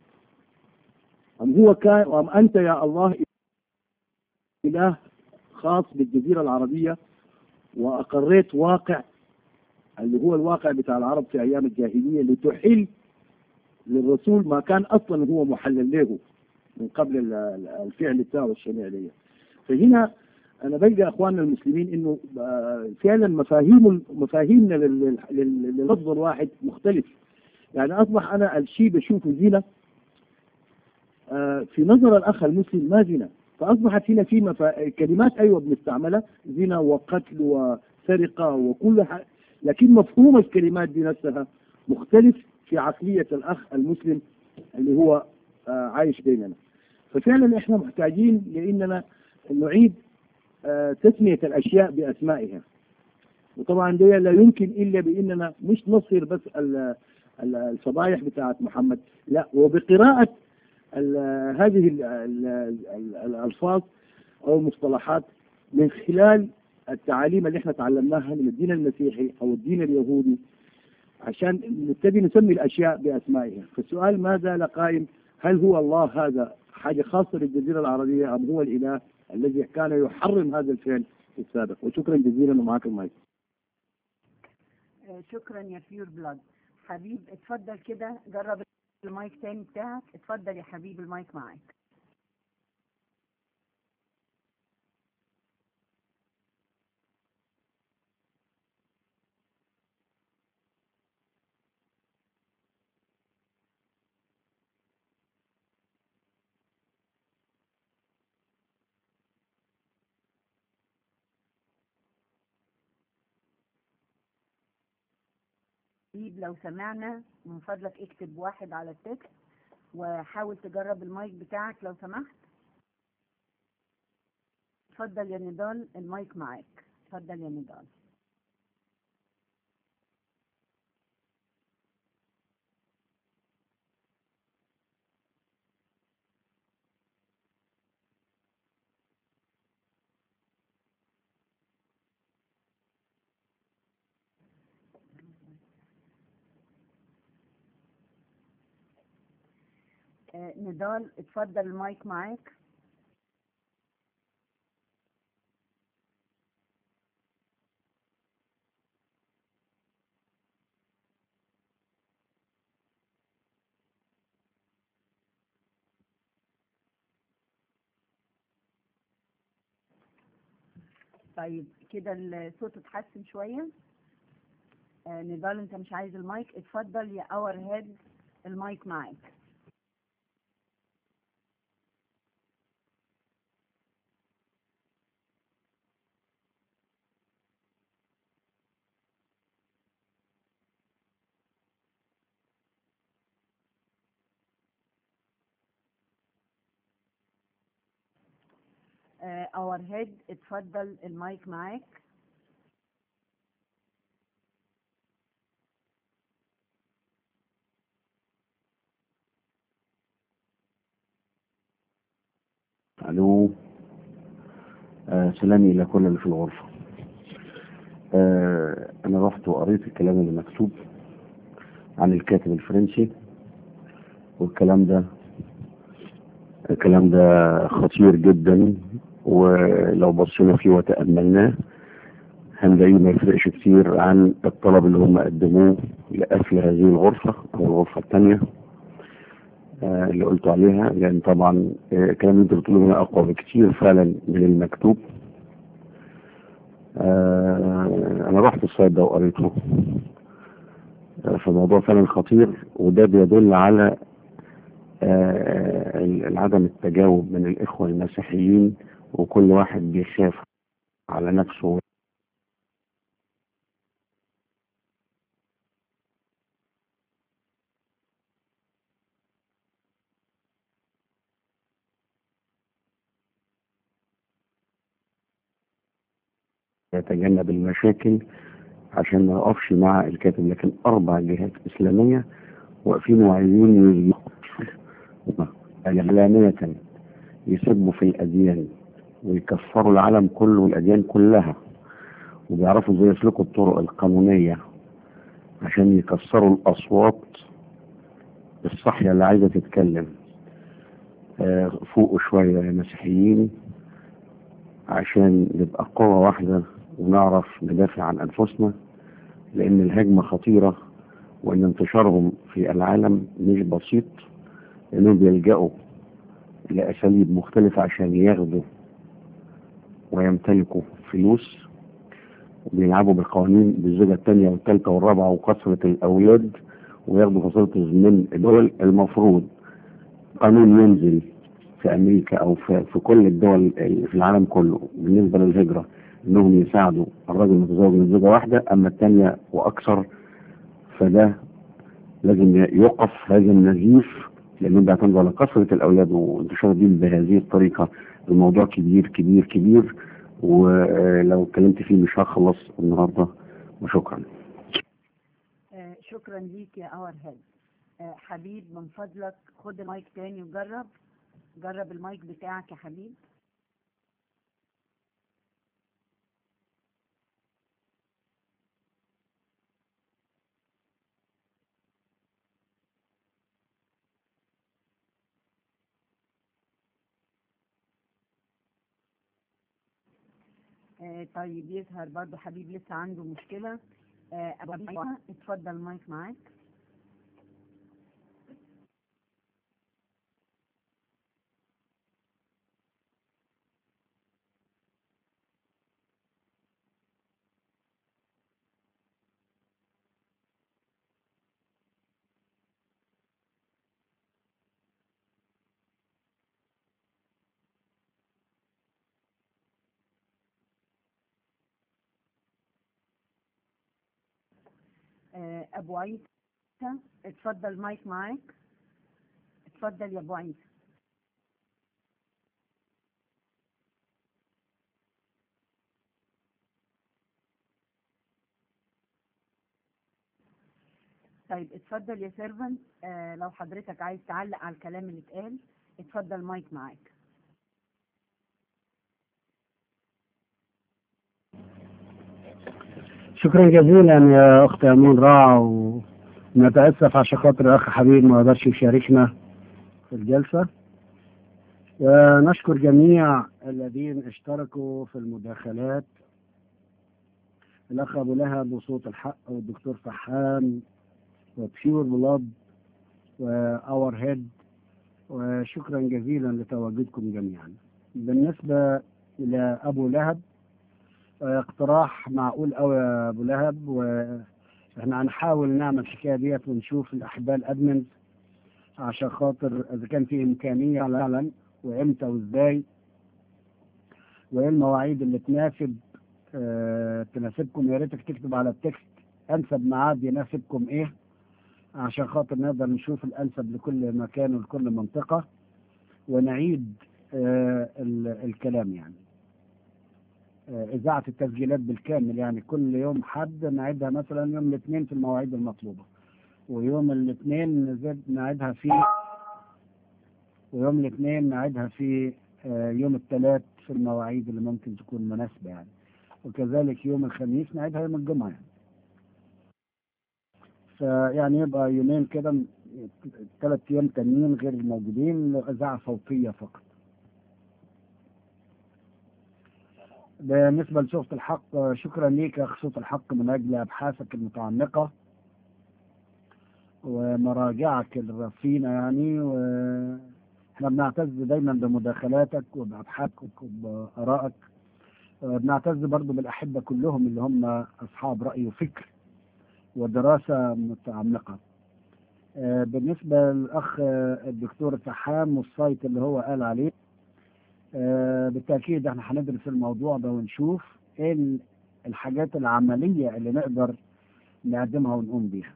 G: ام هو كان ام انت يا الله اله خاص بالجزيره العربيه واقريت واقع اللي هو الواقع بتاع العرب في ايام الجاهليه لتحل للرسول ما كان اصلا هو محلل له من قبل ال- ال- الفعل بتاعه الشنيع ليه فهنا انا بلقى اخواننا المسلمين انه آه، فعلا مفاهيم مفاهيمنا لل- لل- لللفظ الواحد مختلف يعني اصبح انا الشيء بشوفه زنا آه، في نظر الاخ المسلم ما زنا فاصبحت هنا في مفا... كلمات ايوه بنستعملها زنا وقتل وسرقه وكل حاجه لكن مفهوم الكلمات دي نفسها مختلف في عقليه الاخ المسلم اللي هو آه، عايش بيننا ففعلا احنا محتاجين لاننا نعيد آه، تسميه الاشياء باسمائها وطبعا دي لا يمكن الا باننا مش نصير بس ال- ال- الفضايح بتاعت محمد لا وبقراءه ال- هذه ال- ال- ال- الالفاظ او المصطلحات من خلال التعاليم اللي احنا تعلمناها من الدين المسيحي او الدين اليهودي عشان نبتدي نسمي الاشياء باسمائها فالسؤال ما زال قائم هل هو الله هذا حاجه خاصه بالجزيره العربيه ام هو الاله الذي كان يحرم هذا الفعل في السابق وشكرا جزيلا ومعك المايك
B: آه، شكرا يا بيور بلاد حبيب اتفضل كده جرب المايك تاني بتاعك اتفضل يا حبيب المايك معاك حبيب لو سمعنا من فضلك اكتب واحد على التكست وحاول تجرب المايك بتاعك لو سمحت اتفضل يا نضال المايك معاك اتفضل يا نضال آه، نضال اتفضل المايك معاك طيب كده الصوت اتحسن شوية آه، نضال انت مش عايز المايك اتفضل يا اور هيد المايك معاك اور هيد اتفضل المايك معاك
H: الو آه سلامي الى كل اللي في الغرفه آه انا رحت وقريت الكلام اللي مكتوب عن الكاتب الفرنسي والكلام ده الكلام ده خطير جدا ولو بصينا فيه وتأملناه هنلاقيه ما يفرقش كتير عن الطلب اللي هم قدموه لقفل هذه الغرفة أو الغرفة الثانية آه، اللي قلت عليها لأن طبعا آه، الكلام اللي انت بتقوله هنا أقوى بكتير فعلا من المكتوب آه، أنا رحت السايت ده وقريته آه، فالموضوع فعلا خطير وده بيدل على آه، عدم التجاوب من الإخوة المسيحيين وكل واحد بيخاف على نفسه يتجنب المشاكل عشان ما يقفش مع الكاتب لكن أربع جهات إسلامية واقفين وعايزين يسبقوا إعلانية يسبوا في الأديان ويكفروا العالم كله والأديان كلها وبيعرفوا ازاي يسلكوا الطرق القانونية عشان يكسروا الأصوات الصحية اللي عايزة تتكلم آه، فوقوا شوية يا مسيحيين عشان نبقى قوة واحدة ونعرف ندافع عن أنفسنا لأن الهجمة خطيرة وأن انتشارهم في العالم مش بسيط لأنهم بيلجأوا لأساليب مختلفة عشان ياخدوا ويمتلكوا فلوس وبيلعبوا بالقوانين بالزوجة الثانية والثالثة والرابعة وكثرة الأولاد وياخدوا فاسيلتيز من الدول المفروض قانون ينزل في أمريكا أو في, في كل الدول في العالم كله بالنسبة للهجرة إنهم يساعدوا الراجل المتزوج من زوجة واحدة أما الثانية وأكثر فده لازم يوقف هذا النزيف لأنه بيعتمد على كثرة الأولاد وانتشار الدين بهذه الطريقة الموضوع كبير كبير كبير ولو اتكلمت فيه مش هخلص النهارده وشكرا
B: آه، شكرا ليك يا اور هيد آه، حبيب من فضلك خد المايك تاني وجرب جرب المايك بتاعك يا حبيب آه، طيب يظهر برضو حبيب لسه عنده مشكلة آه، أبو حبيب، اتفضل المايك معاك آه، أبو عيسى اتفضل المايك معاك اتفضل يا أبو عيسى طيب اتفضل يا سيرفنت آه لو حضرتك عايز تعلق على الكلام اللي اتقال اتفضل المايك معاك
A: شكرا جزيلا يا اخت امين راع ونتاسف عشان خاطر اخ حبيب ما قدرش يشاركنا في الجلسه ونشكر جميع الذين اشتركوا في المداخلات الاخ ابو لهب وصوت الحق والدكتور فحام وبيور بلاد واور هيد وشكرا جزيلا لتواجدكم جميعا بالنسبه لابو لهب اقتراح معقول قوي يا ابو لهب واحنا هنحاول نعمل الحكايه ديت ونشوف الاحبال ادمنز عشان خاطر اذا كان في امكانيه فعلا وامتى وازاي وايه المواعيد اللي تناسب اه تناسبكم يا ريتك تكتب على التكست انسب ميعاد يناسبكم ايه عشان خاطر نقدر نشوف الانسب لكل مكان ولكل منطقه ونعيد اه الكلام يعني إذاعة التسجيلات بالكامل يعني كل يوم حد نعيدها مثلا يوم الاثنين في المواعيد المطلوبة ويوم الاثنين نزيد نعيدها في ويوم الاثنين نعيدها في يوم الثلاث في المواعيد اللي ممكن تكون مناسبة يعني وكذلك يوم الخميس نعيدها يوم الجمعة يعني فيعني يبقى يومين كده ثلاث أيام تانيين غير الموجودين إذاعة صوتية فقط بالنسبة لصوت الحق شكرا ليك يا أخ صوت الحق من أجل أبحاثك المتعمقة ومراجعك الرصينة يعني وإحنا بنعتز دايما بمداخلاتك وبأبحاثك وبآرائك بنعتز برضو بالأحبة كلهم اللي هم أصحاب رأي وفكر ودراسة متعمقة آه، بالنسبة للأخ آه، الدكتور فحام والسايت اللي هو قال عليه آه، بالتأكيد احنا هندرس الموضوع ده ونشوف ايه ال- الحاجات العملية اللي نقدر نقدمها ونقوم بيها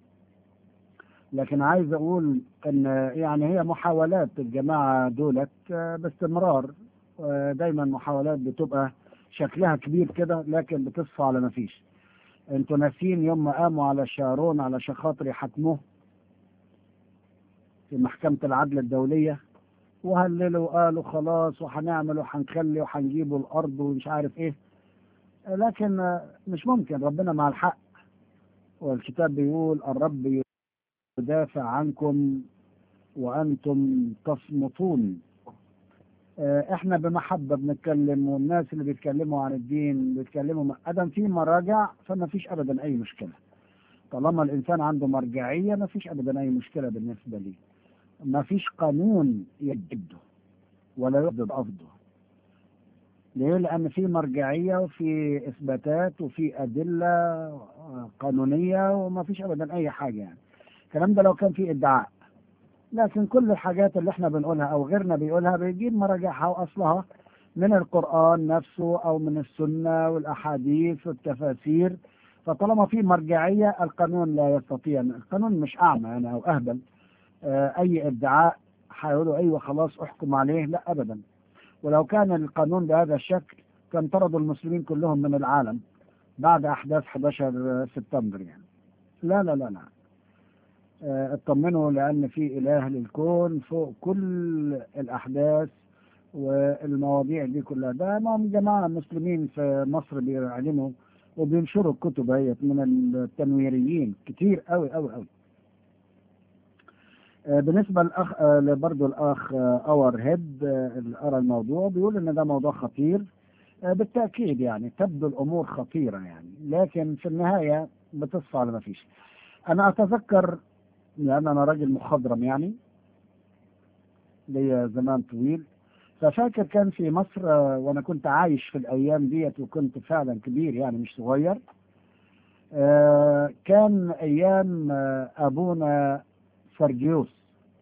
A: لكن عايز اقول ان يعني هي محاولات الجماعة دولت آه، باستمرار آه، دايما محاولات بتبقى شكلها كبير كده لكن بتصفى على ما فيش انتوا ناسين يوم ما قاموا على شارون علشان خاطر يحاكموه في محكمة العدل الدولية وهللوا وقالوا خلاص وهنعمل وهنخلي وهنجيبوا الأرض ومش عارف إيه لكن آه، مش ممكن ربنا مع الحق والكتاب بيقول الرب يدافع عنكم وأنتم تصمتون آه، احنا بمحبة بنتكلم والناس اللي بيتكلموا عن الدين بيتكلموا ادم في مراجع فما فيش ابدا اي مشكلة طالما الانسان عنده مرجعية ما فيش ابدا اي مشكلة بالنسبة لي ما فيش قانون يجده ولا يقضي قصده ليه لان في مرجعية وفي اثباتات وفي ادلة آه، قانونية وما فيش ابدا اي حاجة يعني الكلام ده لو كان في ادعاء لكن كل الحاجات اللي احنا بنقولها او غيرنا بيقولها بيجيب مراجعها واصلها من القرآن نفسه او من السنة والاحاديث والتفاسير فطالما في مرجعية القانون لا يستطيع القانون مش اعمى يعني او اهبل آه، اي ادعاء هيقولوا ايوه خلاص احكم عليه لا ابدا ولو كان القانون بهذا الشكل كان طردوا المسلمين كلهم من العالم بعد احداث 11 سبتمبر يعني لا لا لا لا آه، اطمنوا لأن في إله للكون فوق كل الأحداث والمواضيع دي كلها ده معهم جماعة مسلمين في مصر بيعلموا وبينشروا الكتب هي من التنويريين كتير قوي قوي قوي آه، بالنسبة للأخ آه، برضه الأخ أور هيد اللي قرأ الموضوع بيقول إن ده موضوع خطير آه، بالتأكيد يعني تبدو الأمور خطيرة يعني لكن في النهاية بتصفى على ما فيش أنا أتذكر لأن أنا راجل مخضرم يعني ليا زمان طويل ففاكر كان في مصر آه، وأنا كنت عايش في الأيام ديت وكنت فعلا كبير يعني مش صغير آه، كان أيام آه، أبونا سرجيوس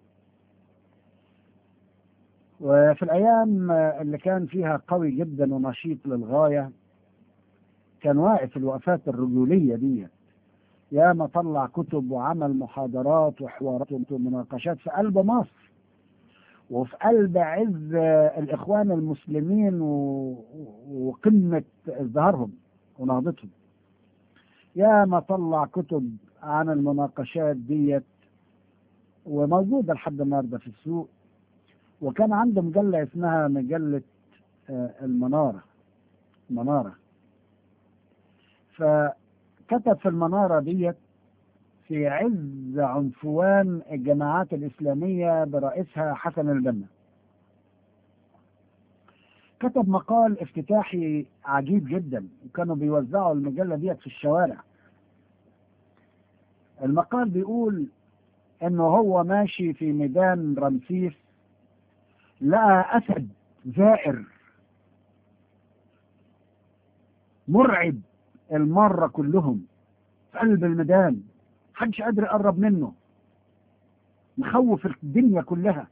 A: وفي الأيام آه، اللي كان فيها قوي جدا ونشيط للغاية كان واقف الوقفات الرجولية ديت يا ما طلع كتب وعمل محاضرات وحوارات ومناقشات في قلب مصر وفي قلب عز الإخوان المسلمين و- وقمة ازدهارهم ونهضتهم يا ما طلع كتب عن المناقشات ديت وموجودة لحد النهارده في السوق وكان عنده مجلة اسمها مجلة آه، المنارة منارة فكتب في المنارة ديت في عز عنفوان الجماعات الإسلامية برئيسها حسن البنا كتب مقال افتتاحي عجيب جدا وكانوا بيوزعوا المجلة ديت في الشوارع المقال بيقول انه هو ماشي في ميدان رمسيس لقى اسد زائر مرعب المرة كلهم في قلب الميدان محدش قادر يقرب منه مخوف الدنيا كلها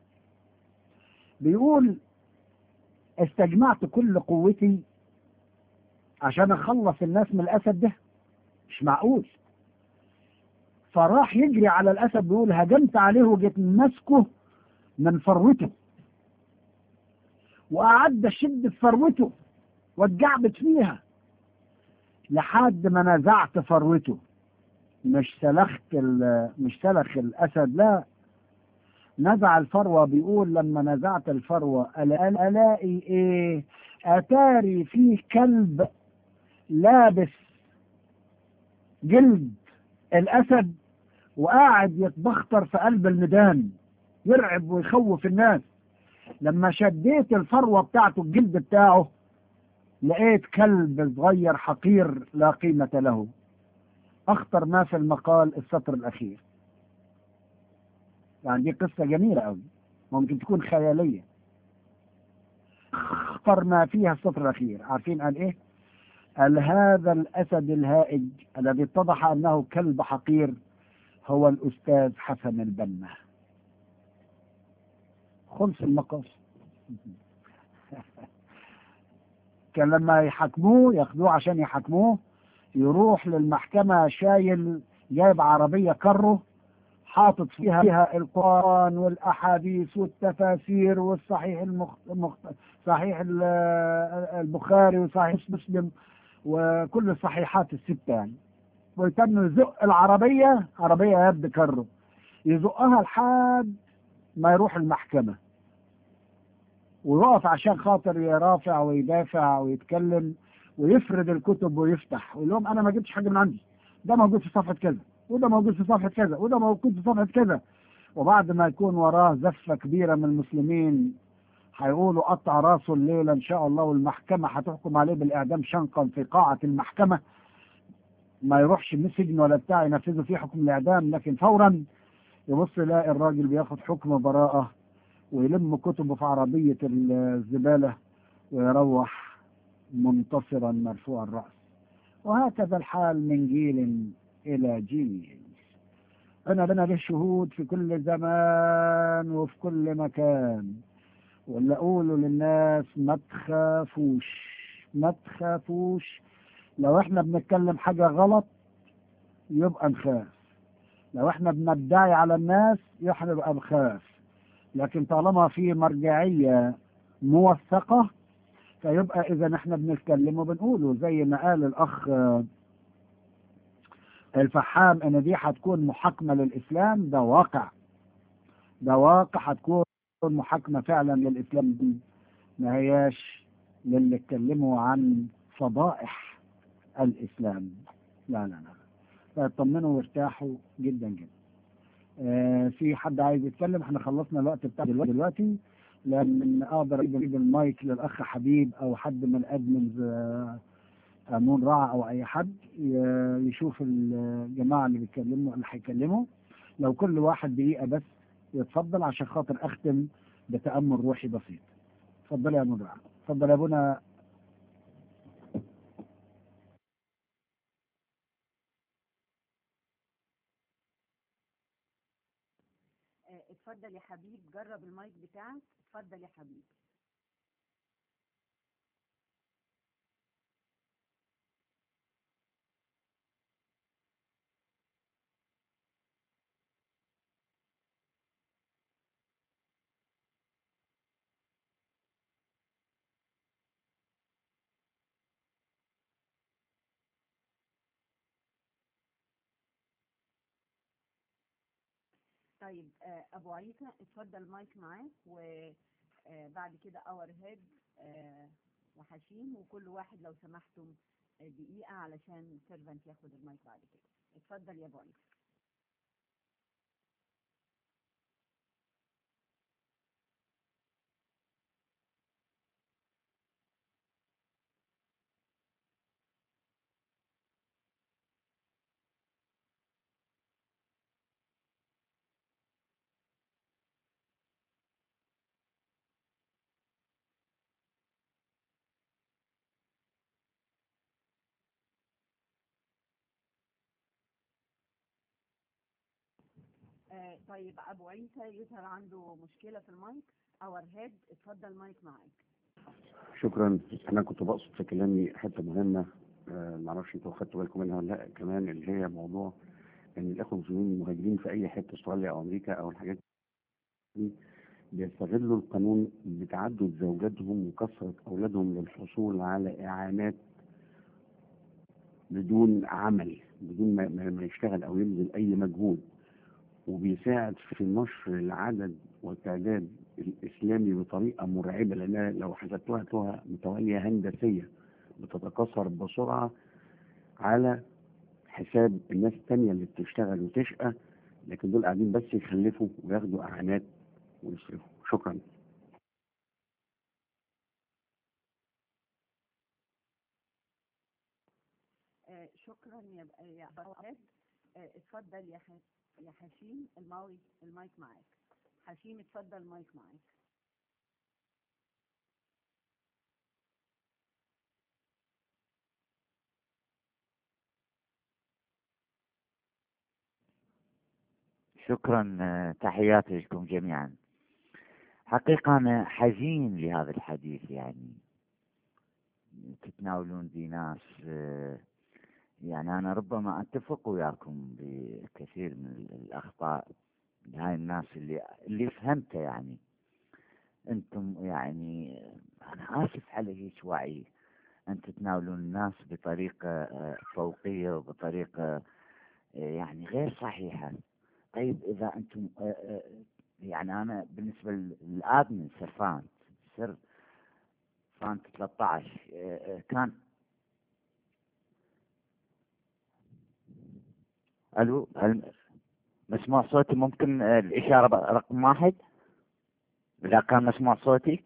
A: بيقول استجمعت كل قوتي عشان اخلص الناس من الاسد ده مش معقول فراح يجري على الاسد بيقول هجمت عليه وجيت ماسكه من فروته وقعد اشد في فروته واتجعبت فيها لحد ما نزعت فروته مش سلخت ال- مش سلخ الاسد لا نزع الفروه بيقول لما نزعت الفروه ألا- الاقي ايه اتاري فيه كلب لابس جلد الاسد وقاعد يتبختر في قلب الميدان يرعب ويخوف الناس لما شديت الفروه بتاعته الجلد بتاعه لقيت كلب صغير حقير لا قيمه له اخطر ما في المقال السطر الاخير يعني دي قصه جميله قوي ممكن تكون خياليه اخطر ما فيها السطر الاخير عارفين قال ايه قال هذا الأسد الهائج الذي اتضح أنه كلب حقير هو الأستاذ حسن البنا خلص النقاش كان لما يحاكموه ياخدوه عشان يحاكموه يروح للمحكمة شايل جايب عربية كره حاطط فيها, فيها القرآن والأحاديث والتفاسير والصحيح المخ... المخ... صحيح ال- البخاري وصحيح مسلم وكل الصحيحات الستة يعني ويتم يزق العربية عربية يد كره يزقها لحد ما يروح المحكمة ويقف عشان خاطر يرافع ويدافع ويتكلم ويفرد الكتب ويفتح ويقول لهم انا ما جبتش حاجه من عندي ده موجود في صفحه كذا وده موجود في صفحه كذا وده موجود في صفحه كذا وبعد ما يكون وراه زفه كبيره من المسلمين هيقولوا قطع راسه الليله ان شاء الله والمحكمه هتحكم عليه بالاعدام شنقا في قاعه المحكمه ما يروحش من سجن ولا بتاع ينفذوا فيه حكم الاعدام لكن فورا يبص يلاقي الراجل بياخد حكم براءه ويلم كتبه في عربيه الزباله ويروح منتصرا مرفوع الرأس وهكذا الحال من جيل إلى جيل أنا بنا له شهود في كل زمان وفي كل مكان واللي أقوله للناس ما تخافوش ما تخافوش لو احنا بنتكلم حاجة غلط يبقى نخاف لو احنا بندعي على الناس يبقى نخاف لكن طالما في مرجعية موثقة فيبقى اذا احنا بنتكلم وبنقوله زي ما قال الاخ آه، الفحام ان دي هتكون محاكمه للاسلام ده واقع ده واقع هتكون محاكمه فعلا للاسلام دي ما هياش للي اتكلموا عن فضائح الاسلام لا لا لا فاطمنوا وارتاحوا جدا جدا آه في حد عايز يتكلم احنا خلصنا الوقت بتاع دلوقتي, دلوقتي لان اقدر اجيب المايك للاخ حبيب او حد من الادمنز آه، امون رعا او اي حد ي- يشوف الجماعه اللي بيتكلموا اللي هيكلموا لو كل واحد دقيقه بس يتفضل عشان خاطر اختم بتامل روحي بسيط اتفضل يا امون رعا اتفضل يا ابونا
B: آه، اتفضل يا حبيب جرب المايك بتاعك اتفضل يا حبيب طيب آه، ابو عيسى اتفضل المايك معاك وبعد كده اور هيد وحشيم وكل واحد لو سمحتم آه، دقيقة علشان سيرفنت ياخد المايك بعد كده اتفضل يا ابو عيسى آه، طيب ابو عيسى يظهر عنده مشكلة في المايك اور هيد اتفضل المايك معاك
H: شكرا انا كنت بقصد في كلامي حته مهمه آه، معرفش انتوا خدتوا بالكم منها ولا لا كمان اللي هي موضوع ان الاخوه المسلمين المهاجرين في اي حته استراليا او امريكا او الحاجات دي بيستغلوا القانون بتعدد زوجاتهم وكثره اولادهم للحصول على اعانات بدون عمل بدون ما, ما ما يشتغل او يبذل اي مجهود وبيساعد في نشر العدد والتعداد الإسلامي بطريقة مرعبة لأنها لو حسبتوها هتلاقوها متوالية هندسية بتتكاثر بسرعة على حساب الناس التانية اللي بتشتغل وتشقى لكن دول قاعدين بس يخلفوا وياخدوا أعانات ويصرفوا شكرا
B: آه، شكرا يا يا ابو هيد آه، اتفضل يا ح- يا حشيم الماوي المايك معاك حشيم اتفضل المايك معاك
I: شكرا آه، تحياتي لكم جميعا حقيقة أنا حزين لهذا الحديث يعني تتناولون ذي ناس آه، يعني أنا ربما أتفق وياكم بكثير من الأخطاء هاي الناس اللي اللي فهمته يعني أنتم يعني أنا آسف على هيك وعي أن تتناولون الناس بطريقة آه، فوقية وبطريقة آه، يعني غير صحيحة طيب إذا أنتم آه، آه، يعني أنا بالنسبة للآدمن سرفانت سر فانت 13 آه، آه، كان الو هل مسموع صوتي ممكن آه، الإشارة ب- رقم واحد إذا كان مسموع صوتي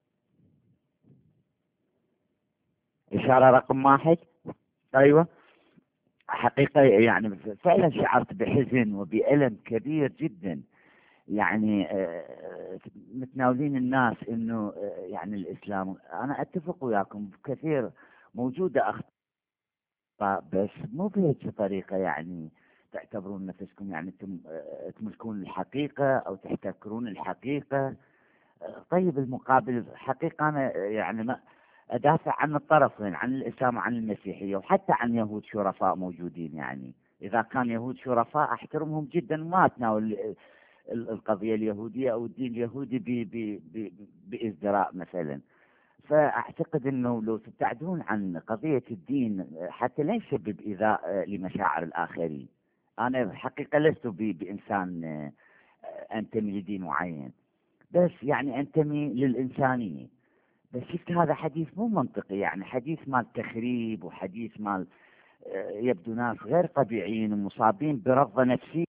I: إشارة رقم واحد أيوة حقيقة يعني فعلا شعرت بحزن وبألم كبير جدا يعني آه، متناولين الناس انه آه، يعني الاسلام انا اتفق وياكم كثير موجودة اخطاء بس مو بهيك طريقة يعني تعتبرون نفسكم يعني انتم آه، تملكون الحقيقة او تحتكرون الحقيقة آه، طيب المقابل حقيقة انا آه، يعني ما ادافع عن الطرفين عن الاسلام وعن المسيحية وحتى عن يهود شرفاء موجودين يعني اذا كان يهود شرفاء احترمهم جدا وما اتناول ال- القضية اليهودية او الدين اليهودي ب- ب- ب- بازدراء مثلا فاعتقد انه لو تبتعدون عن قضية الدين حتى لا يسبب ايذاء لمشاعر الاخرين انا الحقيقة لست ب- بانسان آه، انتمي لدين معين بس يعني انتمي للانسانية بس شفت هذا حديث مو منطقي يعني حديث مال تخريب وحديث مال آه، يبدو ناس غير طبيعيين ومصابين برغبة نفسية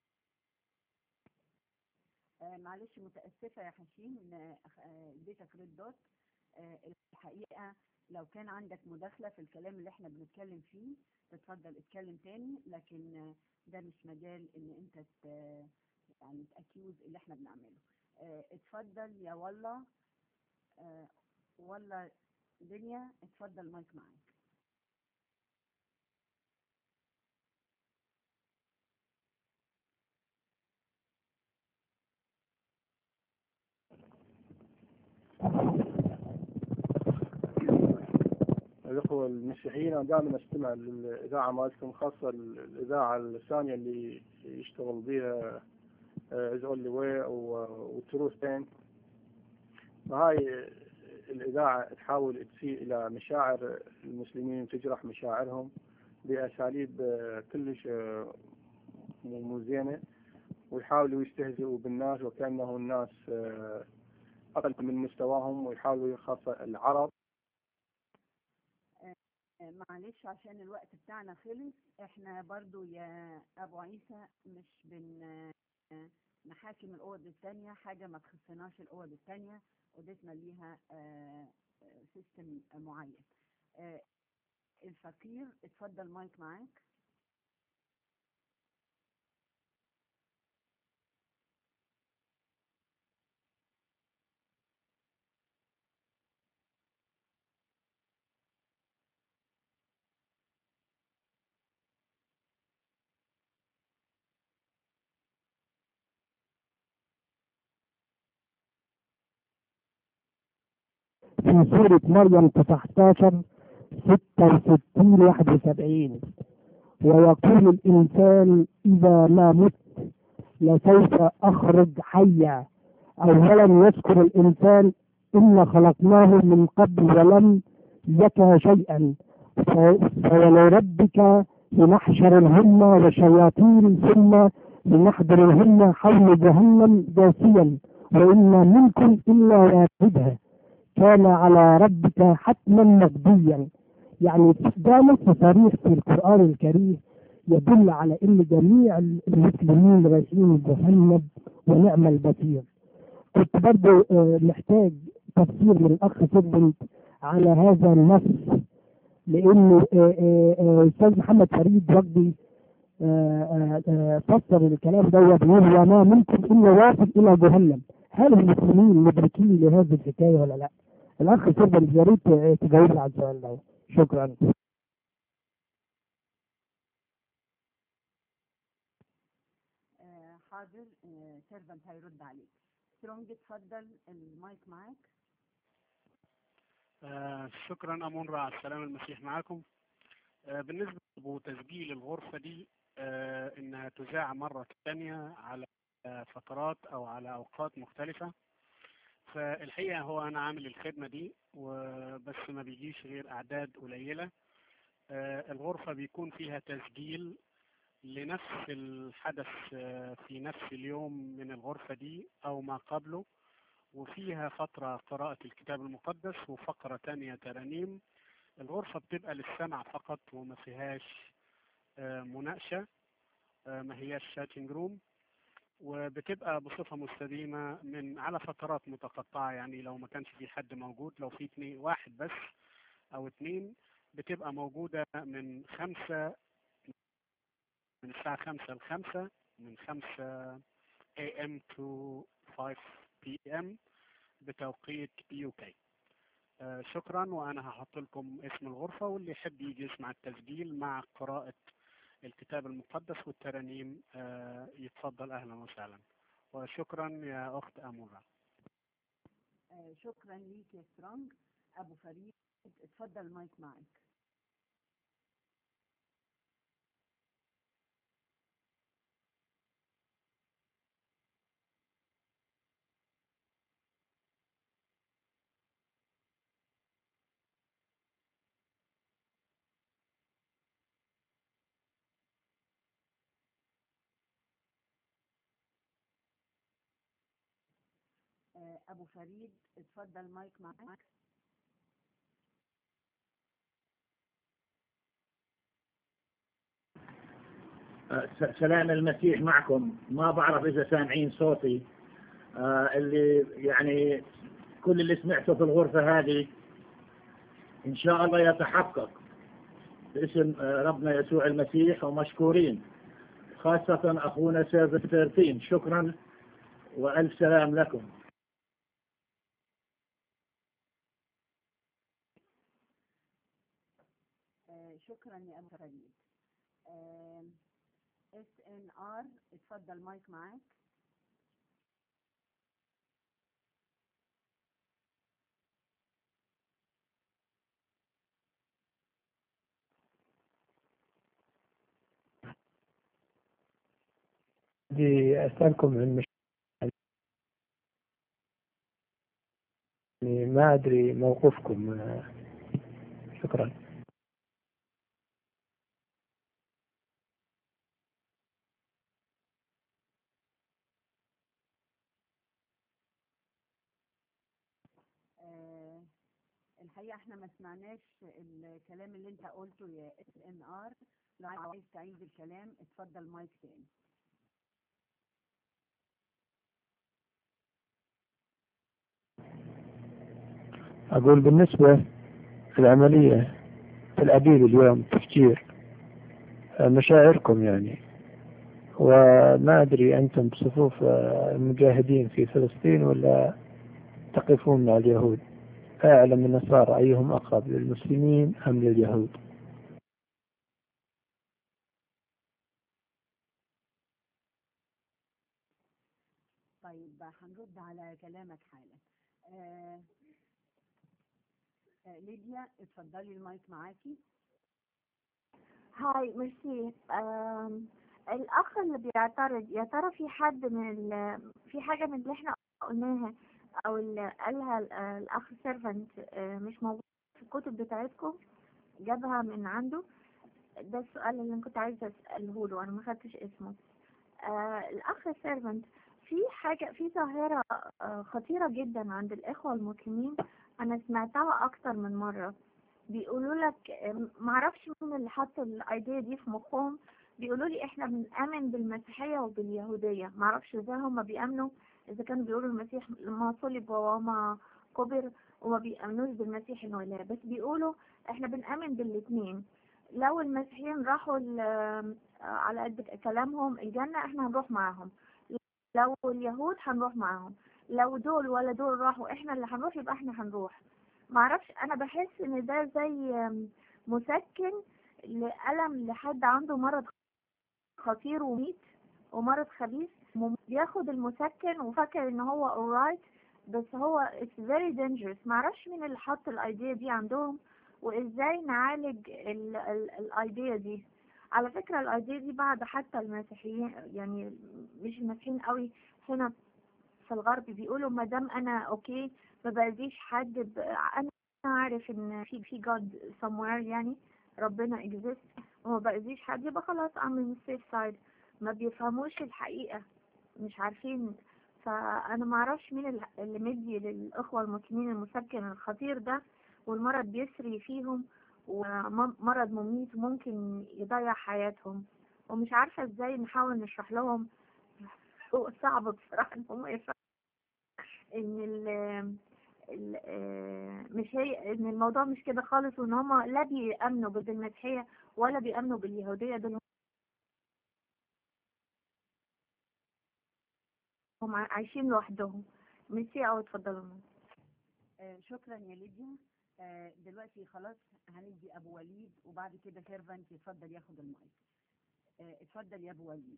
B: آه، معلش متأسفة يا حشيم إن آه، اديتك ريد دوت آه، الحقيقة لو كان عندك مداخلة في الكلام اللي احنا بنتكلم فيه تتفضل اتكلم تاني لكن آه، ده مش مجال ان انت ت- يعني تأكيوز اللي احنا بنعمله آه، اتفضل يا والله آه، والله دنيا اتفضل مايك معاك
J: الأخوة المسيحيين أنا دائما أستمع للإذاعة مالتكم خاصة الإذاعة الثانية اللي يشتغل بها از اونلي واي وتروث تانك فهاي الإذاعة تحاول تسيء إلى مشاعر المسلمين وتجرح مشاعرهم بأساليب آه، كلش آه، مو مو زينة ويحاولوا يستهزئوا بالناس وكأنه الناس آه، أقل من مستواهم ويحاولوا خاصة العرب
B: آه، معلش عشان الوقت بتاعنا خلص احنا برضو يا ابو عيسى مش بن آه، نحاكم الاوض التانية حاجة ما تخصناش الاوض التانية اوضتنا ليها سيستم معين آه، الفقير اتفضل مايك معاك
K: في سورة مريم 19 66 71 ويقول الإنسان إذا ما مت لسوف أخرج حيا أولا يذكر الإنسان إن خلقناه من قبل ولم يك شيئا ف- فولربك لنحشرهن وشياطين ثم لنحضرهن حول جهنم جاثيا وإن منكم إلا واردها كان على ربك حتما مقضيا يعني ده نص صريح في القرآن الكريم يدل على ان جميع المسلمين رايحين جهنم ونعم البصير كنت برضه آه، محتاج تفسير من الاخ سيدنا على هذا النص لانه آه، آه، آه، الاستاذ محمد فريد وجدي آه، آه، آه، فسر الكلام ده بيقول وما منكم الا واصل الى جهنم هل المسلمين مدركين لهذه الحكايه ولا لا؟ الاخ سيدنا يا ريت آه، تجاوب على السؤال ده شكرا
B: آه، حاضر حاضر سيرفنت هيرد عليك سترونج اتفضل المايك معاك
L: آه شكرا أمون على السلام المسيح معكم آه بالنسبة لتسجيل الغرفة دي آه إنها تذاع مرة ثانية على آه فترات أو على أوقات مختلفة فالحقيقة هو أنا عامل الخدمة دي وبس ما بيجيش غير أعداد قليلة آه الغرفة بيكون فيها تسجيل لنفس الحدث آه في نفس اليوم من الغرفة دي أو ما قبله وفيها فترة قراءة الكتاب المقدس وفقرة تانية ترانيم الغرفة بتبقى للسمع فقط وما فيهاش آه مناقشة آه ما هياش شاتنج روم وبتبقى بصفة مستديمة من على فترات متقطعة يعني لو ما كانش في حد موجود لو في اتنين واحد بس أو اتنين بتبقى موجودة من خمسة من الساعة خمسة لخمسة من خمسة AM to 5 PM بتوقيت UK آه شكرا وأنا هحط لكم اسم الغرفة واللي يحب يجي يسمع التسجيل مع قراءة الكتاب المقدس والترانيم آه يتفضل أهلا وسهلا وشكرا يا أخت أمورة
B: آه شكرا ليك يا سترونج أبو فريد اتفضل المايك معك أبو فريد اتفضل مايك معاك
M: سلام المسيح معكم ما بعرف إذا سامعين صوتي آه اللي يعني كل اللي سمعته في الغرفة هذه إن شاء الله يتحقق باسم آه ربنا يسوع المسيح ومشكورين خاصة أخونا سيرفر 13 شكرا وألف سلام لكم
B: آه شكرا يا أبو فريد اس ان ار اتفضل مايك معاك
K: دي أسألكم عن مش يعني ما أدري موقفكم شكرا
B: آه الحقيقة احنا ما سمعناش الكلام اللي انت قلته يا اس ان ار لو عايز تعيد الكلام اتفضل مايك تاني
K: أقول بالنسبة في العملية في الأبيب اليوم تفجير مشاعركم يعني وما أدري أنتم بصفوف المجاهدين في فلسطين ولا تقفون مع اليهود أعلم النصارى أيهم أقرب للمسلمين أم لليهود
B: طيب هنرد على كلامك حالا آه آه ليديا اتفضلي المايك معاكي
N: هاي ميرسي آم، الأخ اللي بيعترض يا ترى في حد من ال- في حاجة من اللي احنا قلناها أو اللي قالها ال- الأخ سيرفنت مش موجودة في الكتب بتاعتكم جابها من عنده ده السؤال اللي أنا كنت عايزة أسأله له أنا ما خدتش اسمه آه الأخ سيرفنت في حاجة في ظاهرة آه خطيرة جدا عند الإخوة المسلمين أنا سمعتها أكتر من مرة بيقولوا لك آه، معرفش مين اللي حط الايديا دي في مخهم بيقولوا لي احنا بنآمن بالمسيحية وباليهودية معرفش ازاي هما بيآمنوا اذا كانوا بيقولوا المسيح ما صلب وما قبر وما بيآمنوش بالمسيح انه اله بس بيقولوا احنا بنآمن بالاتنين لو المسيحيين راحوا ال- آه، على قد كلامهم الجنة احنا هنروح معاهم لو اليهود هنروح معاهم لو دول ولا دول راحوا احنا اللي هنروح يبقى احنا هنروح معرفش انا بحس ان ده زي آم، مسكن لألم لحد عنده مرض خطير وميت ومرض خبيث مم- بياخد المسكن وفاكر ان هو alright بس هو it's very dangerous معرفش مين اللي حط الايديا دي عندهم وازاي نعالج ال- ال- الايديا دي على فكرة الايديا دي بعد حتى المسيحيين يعني مش المسيحيين قوي هنا في الغرب بيقولوا ما دام انا اوكي ما بأذيش حد ب... انا عارف ان في في God somewhere يعني ربنا exist وما بأذيش حد يبقى خلاص I'm in the safe side ما بيفهموش الحقيقة مش عارفين فأنا ما اعرفش مين اللي- اللي مدي للإخوة المسلمين المسكن الخطير ده والمرض بيسري فيهم ومرض مميت ممكن يضيع حياتهم ومش عارفة ازاي نحاول نشرح لهم هو صعب بصراحة ان هم يفهموا ان ال ال- آه، مش هي ان الموضوع مش كده خالص وان هم لا بيأمنوا بالمسيحية ولا بيأمنوا باليهودية دول هم عايشين لوحدهم ميرسي او اتفضلوا
B: آه، شكرا يا ليديا آه، دلوقتي خلاص هندي ابو وليد وبعد كده سيرفنت يتفضل ياخد المايك آه، اتفضل يا ابو وليد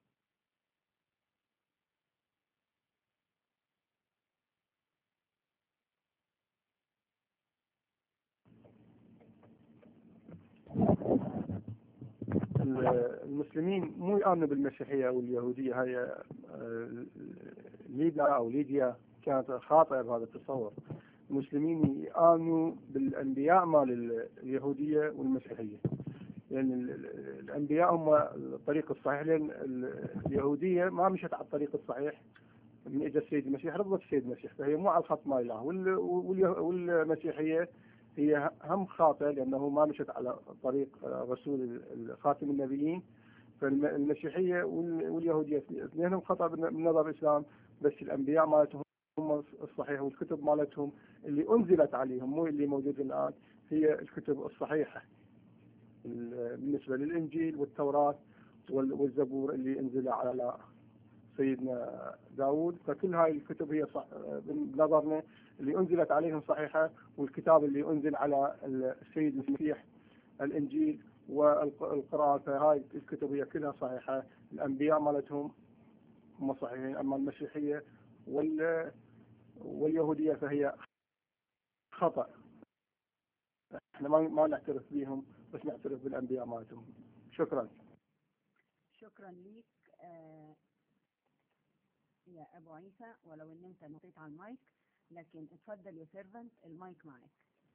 J: المسلمين مو يآمنوا بالمسيحية أو اليهودية هاي آه، ليبيا أو ليبيا كانت خاطئة بهذا التصور المسلمين يآمنوا بالأنبياء مال اليهودية والمسيحية لأن ال- ال- الأنبياء هم الطريق الصحيح لأن ال- اليهودية ما مشت على الطريق الصحيح من اجى السيد المسيح رفضت السيد المسيح فهي مو على الخط مال الله وال- واليه- والمسيحية هي هم خاطئة لأنه ما مشت على طريق رسول خاتم النبيين فالمسيحية وال- واليهودية اثنينهم خطأ من من نظر الإسلام بس الأنبياء مالتهم هم الصحيح والكتب مالتهم اللي أنزلت عليهم مو اللي موجود الآن هي الكتب الصحيحة ال- بالنسبة للإنجيل والتوراة وال- والزبور اللي انزل على سيدنا داود فكل هاي الكتب هي صح بنظرنا اللي أنزلت عليهم صحيحة والكتاب اللي أنزل على السيد المسيح الإنجيل والقرآن فهاي الكتب هي كلها صحيحة الأنبياء مالتهم هم صحيحين أما المسيحية وال واليهودية فهي خطأ احنا ما ما نعترف بهم بس نعترف بالأنبياء مالتهم شكرا
B: شكرا ليك آه، يا ابو عيسى ولو ان انت نطيت على المايك لكن اتفضل يا سيرفنت المايك معاك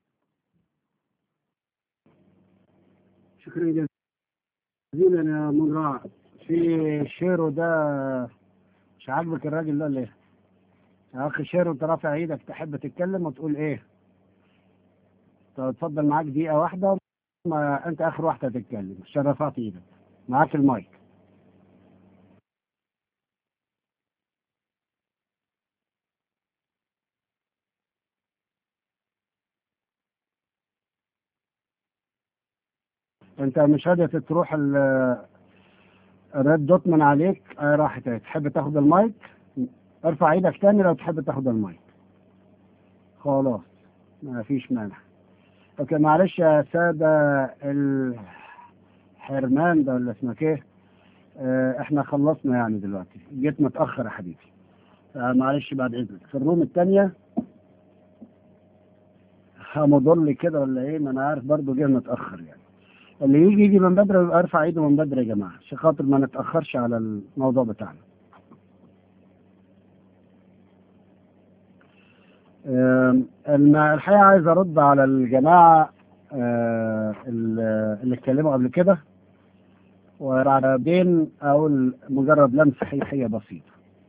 A: شكرا جزيلا يا منراع في شيرو ده مش عاجبك الراجل ده ليه؟ يا اخي شيرو انت رافع ايدك تحب تتكلم وتقول ايه؟ طب اتفضل معاك دقيقة واحدة ما انت اخر واحدة تتكلم عشان رفعت ايدك معاك المايك انت مش قادر تروح ال- الريد دوت من عليك اه راحت اهي. تحب تاخد المايك ارفع ايدك تاني لو تحب تاخد المايك خلاص ما فيش مانع اوكي معلش يا سادة الحرمان ده ولا اسمك ايه اه احنا خلصنا يعني دلوقتي جيت متأخر يا حبيبي اه معلش بعد اذنك في الروم التانية همضل كده ولا ايه ما انا عارف برضه جه متأخر يعني اللي يجي يجي من بدري يبقى ارفع ايده من بدري يا جماعه عشان خاطر ما نتاخرش على الموضوع بتاعنا آم، الم- الحقيقه عايز ارد على الجماعه آه، ال- اللي اتكلموا قبل كده وبعدين اقول مجرد لمسه حيحيه بسيطه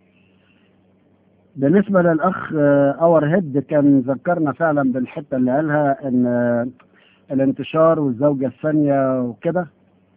A: بالنسبه للاخ آه، اور هيد كان ذكرنا فعلا بالحته اللي قالها ان آه، الانتشار والزوجة الثانية وكده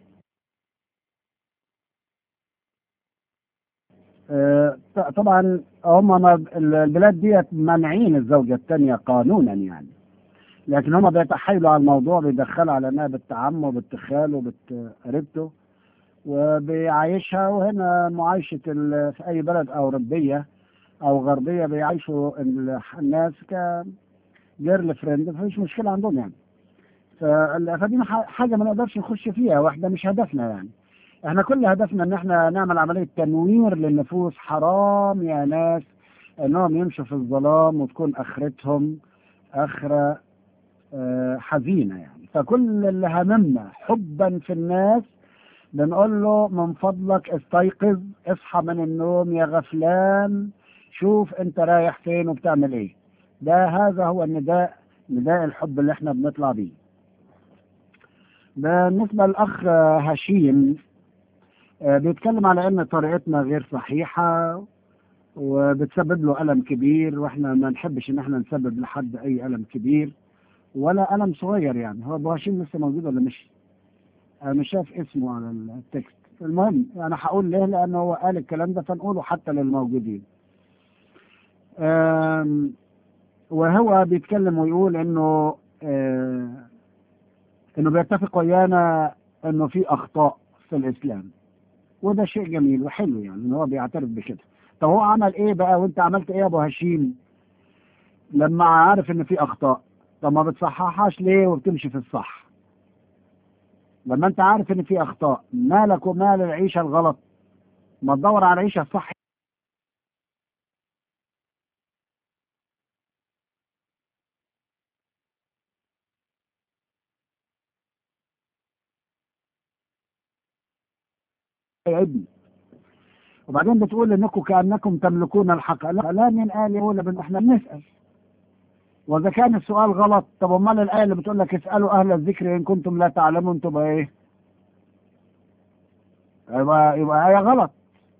A: آه، ط- طبعا هم ما البلاد ديت مانعين الزوجة الثانية قانونا يعني لكن هم بيتحايلوا على الموضوع بيدخلوا على انها بنت عمه وبنت خاله وبنت قريبته وبيعيشها وهنا معايشة ال- في أي بلد أوروبية أو غربية بيعيشوا ال- الناس كجيرل فريند مفيش مشكلة عندهم يعني فال- فدي ح- حاجة ما نقدرش نخش فيها واحدة مش هدفنا يعني احنا كل هدفنا ان احنا نعمل عملية تنوير للنفوس حرام يا ناس انهم يمشوا في الظلام وتكون اخرتهم اخرة آه، حزينة يعني فكل اللي هممنا حبا في الناس بنقول له من فضلك استيقظ اصحى من النوم يا غفلان شوف انت رايح فين وبتعمل ايه ده هذا هو النداء نداء الحب اللي احنا بنطلع بيه بالنسبة للأخ هشيم آه، بيتكلم على ان طريقتنا غير صحيحة وبتسبب له ألم كبير واحنا ما نحبش ان احنا نسبب لحد اي ألم كبير ولا ألم صغير يعني هو ابو هشيم لسه موجود ولا مش انا مش شايف اسمه على التكست المهم انا هقول ليه لانه هو قال الكلام ده فنقوله حتى للموجودين آم، وهو بيتكلم ويقول انه آه، انه بيتفق ويانا انه في اخطاء في الاسلام وده شيء جميل وحلو يعني ان هو بيعترف بكده طب هو عمل ايه بقى وانت عملت ايه يا ابو هشيم لما عارف ان في اخطاء طب ما بتصححهاش ليه وبتمشي في الصح لما انت عارف ان في اخطاء مالك ومال العيشه الغلط ما تدور على العيشه الصح يا ابني وبعدين بتقول انكم كانكم تملكون الحق لا, لا من قال يقول بان احنا بنسال واذا كان السؤال غلط طب امال الايه اللي بتقول لك اسالوا اهل الذكر ان كنتم لا تعلمون تبقى ايه؟ يبقى يبقى ايه غلط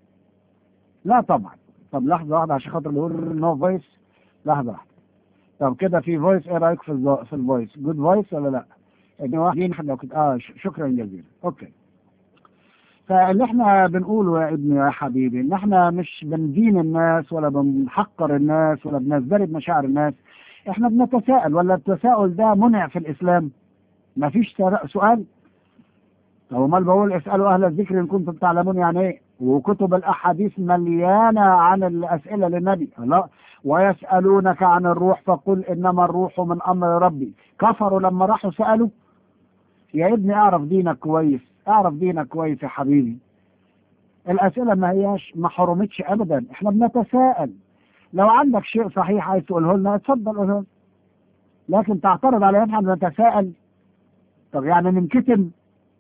A: لا طبعا طب لحظه واحده عشان خاطر بيقول نو فويس لحظه واحده طب كده في فويس ايه رايك في الفو- في الفويس جود فويس ولا لا؟ يعني واحد لو كنت اه ش- شكرا جزيلا اوكي فاللي احنا بنقوله يا ابني يا حبيبي ان احنا مش بندين الناس ولا بنحقر الناس ولا بنزدرد مشاعر الناس احنا بنتساءل ولا التساؤل ده منع في الاسلام ما فيش سؤال طب امال بقول اسالوا اهل الذكر ان كنتم تعلمون يعني ايه وكتب الاحاديث مليانه عن الاسئله للنبي لا ويسالونك عن الروح فقل انما الروح من امر ربي كفروا لما راحوا سالوا يا ابني اعرف دينك كويس اعرف دينك كويس يا حبيبي الاسئله ما هياش ما حرمتش ابدا احنا بنتساءل لو عندك شيء صحيح عايز تقوله لنا اتفضل قوله لنا. لكن تعترض على ان احنا بنتساءل طب يعني ننكتم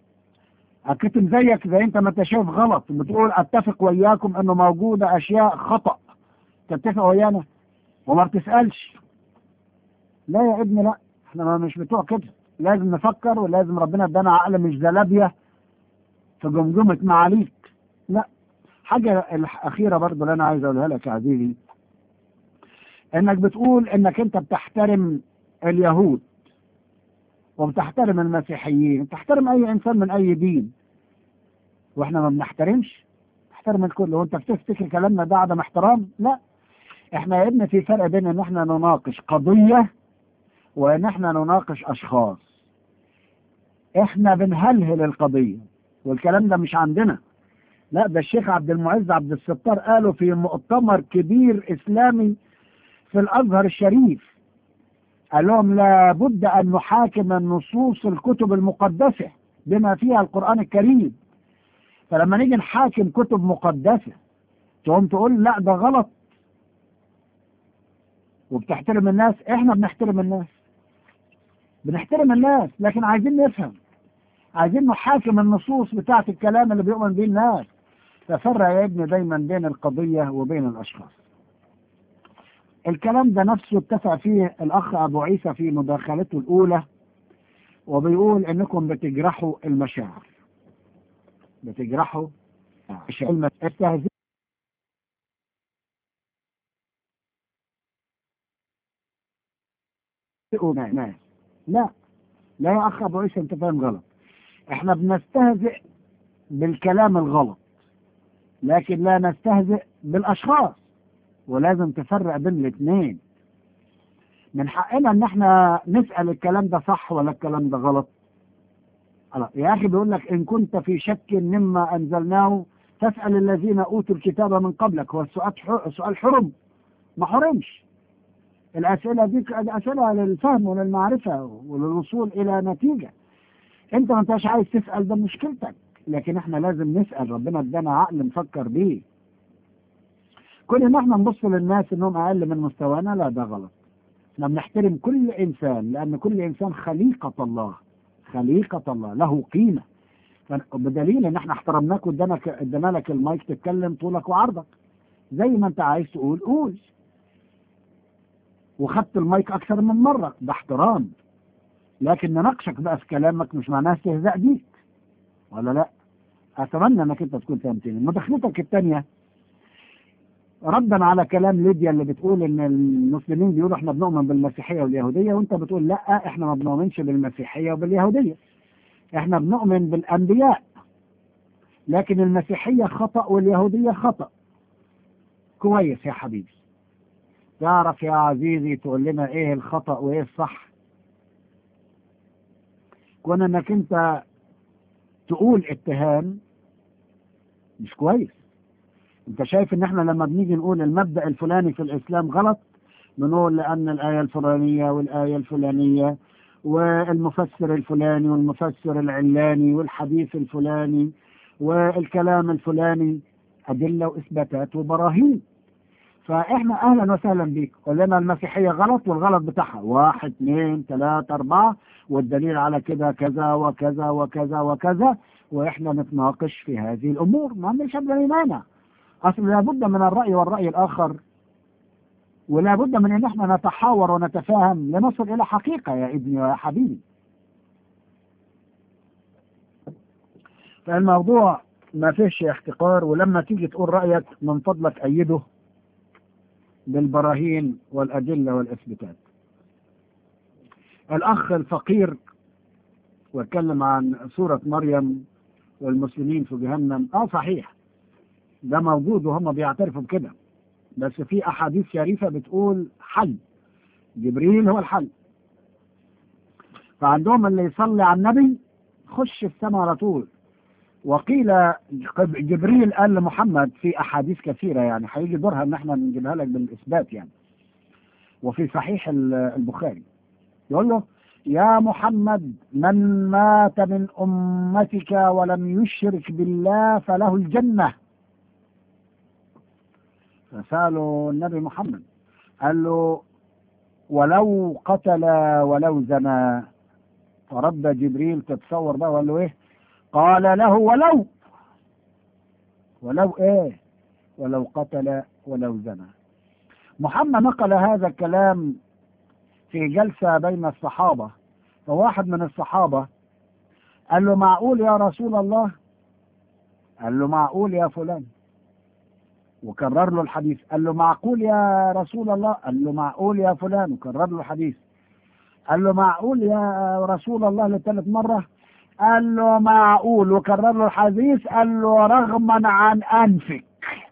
A: اكتم زيك زي انت ما انت شايف غلط بتقول اتفق وياكم انه موجوده اشياء خطا تتفق ويانا وما بتسالش لا يا ابني لا احنا ما مش بتوع كده لازم نفكر ولازم ربنا ادانا عقل مش زلابيه في جمجمه معاليك لا حاجه الاخيره برضو اللي انا عايز اقولها لك يا عزيزي انك بتقول انك انت بتحترم اليهود وبتحترم المسيحيين بتحترم اي انسان من اي دين واحنا ما بنحترمش نحترم الكل وانت بتفتكر كلامنا ده عدم احترام لا احنا يا ابني في فرق بين ان احنا نناقش قضيه وان احنا نناقش اشخاص احنا بنهلهل القضيه والكلام ده مش عندنا لا ده الشيخ عبد المعز عبد الستار قاله في مؤتمر كبير اسلامي في الازهر الشريف قال لهم لابد ان نحاكم النصوص الكتب المقدسه بما فيها القران الكريم فلما نيجي نحاكم كتب مقدسه تقوم تقول لا ده غلط وبتحترم الناس احنا بنحترم الناس بنحترم الناس لكن عايزين نفهم عايزين نحاكم النصوص بتاعه الكلام اللي بيؤمن بيه الناس ففرق يا ابني دايما بين القضيه وبين الاشخاص الكلام ده نفسه اتفق فيه الاخ ابو عيسى في مداخلته الاولى وبيقول انكم بتجرحوا المشاعر بتجرحوا المشاعر استهزئوا ناس لا لا يا اخ ابو عيسى انت فاهم غلط احنا بنستهزئ بالكلام الغلط لكن لا نستهزئ بالاشخاص ولازم تفرق بين الاثنين من حقنا ان احنا نسال الكلام ده صح ولا الكلام ده غلط خلاص. يا اخي بيقول لك ان كنت في شك مما انزلناه فاسال الذين اوتوا الكتاب من قبلك هو السؤال ح- سؤال حرم ما حرمش الاسئله دي اسئله للفهم وللمعرفه وللوصول الى نتيجه انت ما انتش عايز تسال ده مشكلتك لكن احنا لازم نسأل ربنا ادانا عقل نفكر بيه كل ان احنا نبص للناس انهم اقل من مستوانا لا ده غلط احنا بنحترم كل انسان لان كل انسان خليقة الله خليقة الله له قيمة ف- بدليل ان احنا احترمناك وادانا ادانا لك المايك تتكلم طولك وعرضك زي ما انت عايز تقول قول وخدت المايك اكثر من مرة ده احترام لكن نناقشك بقى في كلامك مش معناه استهزاء بيك ولا لا اتمنى انك انت تكون فهمتني مداخلتك الثانيه ردا على كلام ليديا اللي بتقول ان المسلمين بيقولوا احنا بنؤمن بالمسيحيه واليهوديه وانت بتقول لا احنا ما بنؤمنش بالمسيحيه وباليهوديه احنا بنؤمن بالانبياء لكن المسيحيه خطا واليهوديه خطا كويس يا حبيبي تعرف يا عزيزي تقول لنا ايه الخطا وايه الصح كون انك انت تقول اتهام مش كويس انت شايف ان احنا لما بنيجي نقول المبدأ الفلاني في الاسلام غلط بنقول لان الاية الفلانية والاية الفلانية والمفسر الفلاني والمفسر العلاني والحديث الفلاني والكلام الفلاني ادلة واثباتات وبراهين فاحنا اهلا وسهلا بيك قول لنا المسيحية غلط والغلط بتاعها واحد اثنين ثلاثة اربعة والدليل على كده كذا وكذا وكذا وكذا واحنا نتناقش في هذه الامور ما عندناش ابدا مانع اصل لابد من الراي والراي الاخر ولا بد من ان احنا نتحاور ونتفاهم لنصل الى حقيقه يا ابني ويا حبيبي فالموضوع ما فيش احتقار ولما تيجي تقول رايك من فضلك ايده بالبراهين والادله والاثباتات الاخ الفقير واتكلم عن سوره مريم والمسلمين في جهنم اه صحيح ده موجود وهم بيعترفوا بكده بس في احاديث شريفه بتقول حل جبريل هو الحل فعندهم اللي يصلي على النبي خش السماء على طول وقيل جبريل قال لمحمد في احاديث كثيره يعني هيجي دورها ان احنا نجيبها لك بالاثبات يعني وفي صحيح البخاري يقول له يا محمد من مات من امتك ولم يشرك بالله فله الجنه فسألوا النبي محمد قال له ولو قتل ولو زنى فرد جبريل تتصور بقى وقال له ايه قال له ولو ولو ايه ولو قتل ولو زنى محمد نقل هذا الكلام في جلسة بين الصحابة فواحد من الصحابة قال له معقول يا رسول الله قال له معقول يا فلان وكرر له الحديث قال له معقول يا رسول الله قال له معقول يا فلان وكرر له الحديث قال له معقول يا رسول الله لثالث مرة قال له معقول وكرر له الحديث قال له رغما عن أنفك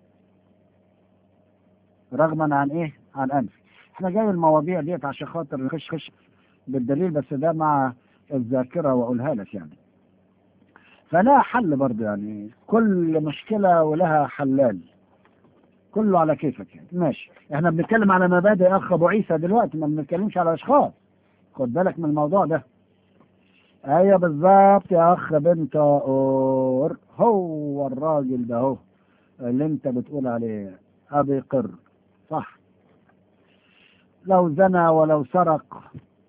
A: رغما عن إيه عن أنفك احنا جاي المواضيع ديت عشان خاطر نخش خش بالدليل بس ده مع الذاكرة وأقولها لك يعني فلا حل برضه يعني كل مشكلة ولها حلال كله على كيفك يعني ماشي احنا بنتكلم على مبادئ يا اخ ابو عيسى دلوقتي ما بنتكلمش على اشخاص خد بالك من الموضوع ده ايوه بالظبط يا اخ بنت اور هو الراجل ده هو اللي انت بتقول عليه ابي قر صح لو زنى ولو سرق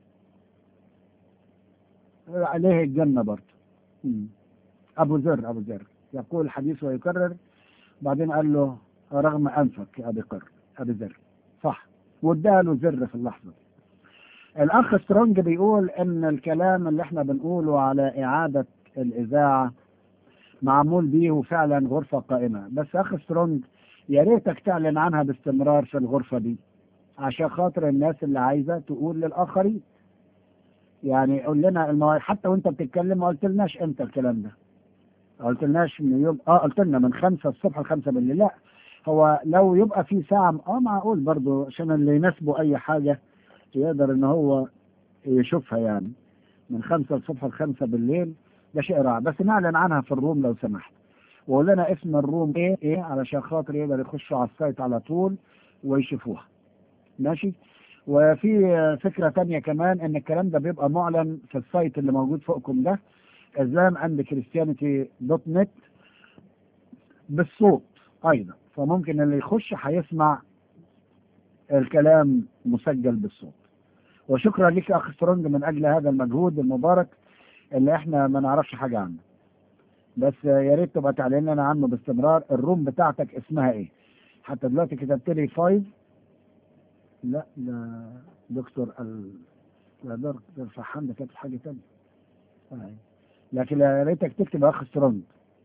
A: عليه الجنة برضه أبو ذر أبو ذر يقول الحديث ويكرر بعدين قال له رغم أنفك يا أبي قر أبي ذر صح واداها له ذر في اللحظة الأخ سترونج بيقول إن الكلام اللي إحنا بنقوله على إعادة الإذاعة معمول بيه وفعلا غرفة قائمة بس أخ سترونج يا ريتك تعلن عنها باستمرار في الغرفة دي عشان خاطر الناس اللي عايزة تقول للآخرين يعني قول لنا المواعيد حتى وانت بتتكلم ما قلتلناش امتى الكلام ده ما قلتلناش من يوم اه قلت لنا من خمسة الصبح لخمسة بالليل لا هو لو يبقى في ساعة اه معقول برضو عشان اللي يناسبه أي حاجة يقدر إن هو يشوفها يعني من خمسة الصبح لخمسة بالليل ده شيء رائع بس نعلن عنها في الروم لو سمحت وقول لنا اسم الروم ايه ايه علشان خاطر يقدر يخشوا على السايت على طول ويشوفوها ماشي وفي فكرة تانية كمان ان الكلام ده بيبقى معلن في السايت اللي موجود فوقكم ده اسلام اند كريستيانيتي دوت نت بالصوت ايضا فممكن اللي يخش هيسمع الكلام مسجل بالصوت وشكرا لك يا اخ سترونج من اجل هذا المجهود المبارك اللي احنا ما نعرفش حاجه عنه بس يا ريت تبقى تعلن لنا عنه باستمرار الروم بتاعتك اسمها ايه حتى دلوقتي كتبت لي فايف لا ده دكتور ال لا دكتور فحام ده كاتب حاجه تانية آه. لكن يا ريتك تكتب يا اخ سترونج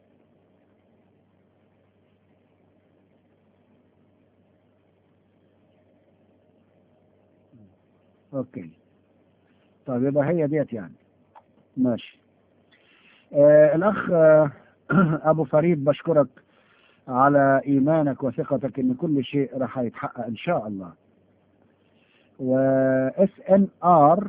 A: اوكي طيب يبقى هي ديت يعني ماشي آه الاخ آه ابو فريد بشكرك على ايمانك وثقتك ان كل شيء راح يتحقق ان شاء الله و اس ان ار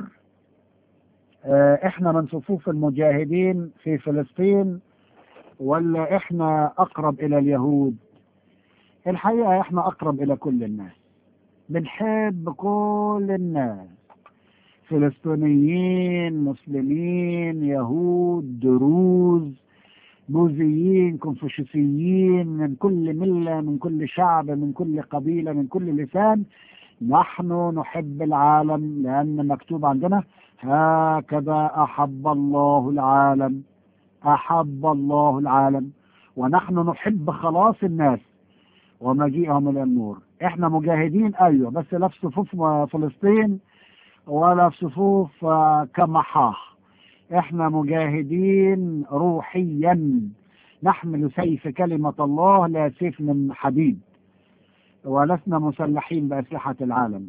A: احنا من صفوف المجاهدين في فلسطين ولا احنا اقرب الى اليهود الحقيقه احنا اقرب الى كل الناس بنحب كل الناس فلسطينيين مسلمين يهود دروز بوذيين كونفوشيوسيين من كل ملة من كل شعب من كل قبيلة من كل لسان نحن نحب العالم لأن مكتوب عندنا هكذا أحب الله العالم أحب الله العالم ونحن نحب خلاص الناس ومجيئهم إلى النور احنا مجاهدين ايوه بس لا في صفوف فلسطين ولا في صفوف كمحاح احنا مجاهدين روحيا نحمل سيف كلمة الله لا سيف من حديد ولسنا مسلحين بأسلحة العالم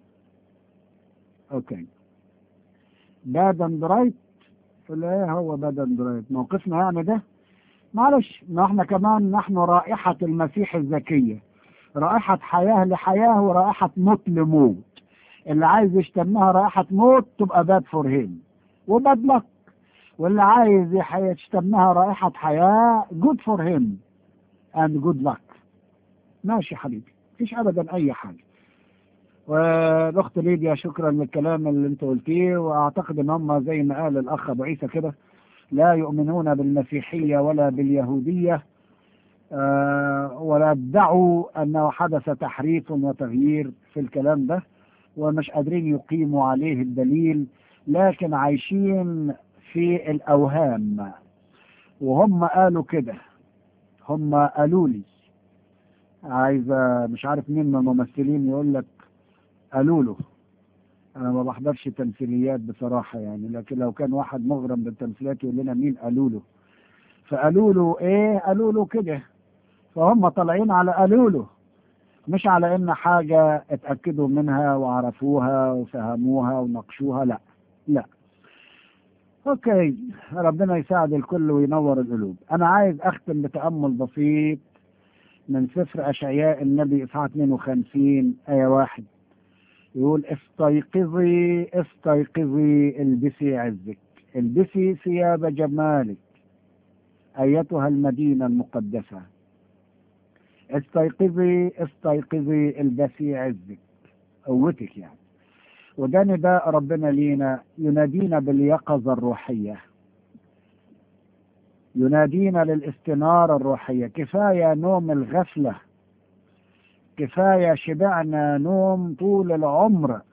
A: اوكي بادن درايت لا هو بادن درايت موقفنا يعني ده معلش ما احنا كمان نحن رائحة المسيح الزكية رائحة حياة لحياة ورائحة موت لموت اللي عايز يشتمها رائحة موت تبقى باد فور هيم وباد لك واللي عايز يشتمها رائحة حياة جود فور هيم اند جود لك ماشي حبيبي مفيش ابدا اي حاجة والاخت ليديا شكرا للكلام اللي انت قلتيه واعتقد ان هم زي ما قال الاخ ابو عيسى كده لا يؤمنون بالمسيحية ولا باليهودية آه ولا ادعوا انه حدث تحريف وتغيير في الكلام ده ومش قادرين يقيموا عليه الدليل لكن عايشين في الاوهام وهم قالوا كده هم قالوا لي عايزه مش عارف مين من الممثلين يقول لك قالوا له انا ما بحضرش تمثيليات بصراحه يعني لكن لو كان واحد مغرم بالتمثيليات يقول لنا مين قالوا له فقالوا له ايه قالوا له كده فهم طالعين على قالوا له مش على ان حاجه اتاكدوا منها وعرفوها وفهموها وناقشوها لا لا اوكي ربنا يساعد الكل وينور القلوب انا عايز اختم بتامل بسيط من سفر اشعياء النبي اصحاح 52 ايه واحد يقول استيقظي استيقظي البسي عزك البسي ثياب جمالك ايتها المدينه المقدسه استيقظي استيقظي البسي عزك قوتك يعني وده نداء ربنا لينا ينادينا باليقظة الروحية ينادينا للاستنارة الروحية كفاية نوم الغفلة كفاية شبعنا نوم طول العمر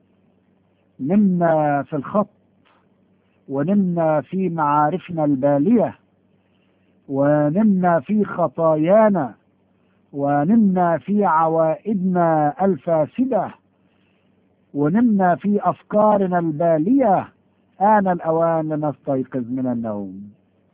A: نمنا في الخط ونمنا في معارفنا البالية ونمنا في خطايانا ونمنا في عوائدنا الفاسدة ونمنا في أفكارنا البالية آن الأوان لنستيقظ من النوم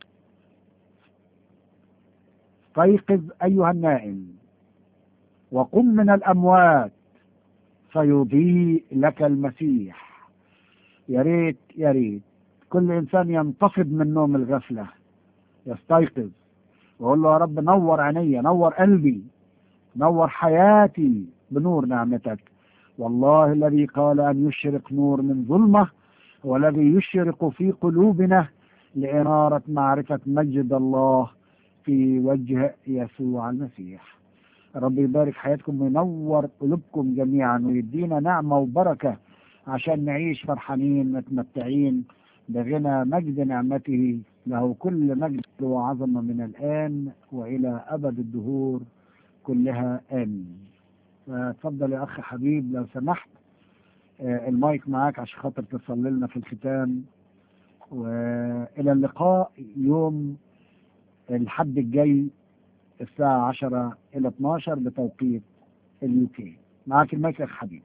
A: استيقظ أيها النائم وقم من الأموات فيضيء لك المسيح يا ريت يا ريت كل إنسان ينتفض من نوم الغفلة يستيقظ ويقول له يا رب نور عيني نور قلبي نور حياتي بنور نعمتك والله الذي قال أن يشرق نور من ظلمة هو الذي يشرق في قلوبنا لإنارة معرفة مجد الله في وجه يسوع المسيح رب يبارك حياتكم وينور قلوبكم جميعا ويدينا نعمة وبركة عشان نعيش فرحانين متمتعين بغنى مجد نعمته له كل مجد وعظمة من الآن وإلى أبد الدهور كلها آمين فتفضل يا أخ حبيب لو سمحت آه، المايك معاك عشان خاطر تصلي لنا في الختام وإلى اللقاء يوم الحد الجاي الساعة 10 إلى 12 بتوقيت اليوكي معاك المايك يا أخ حبيب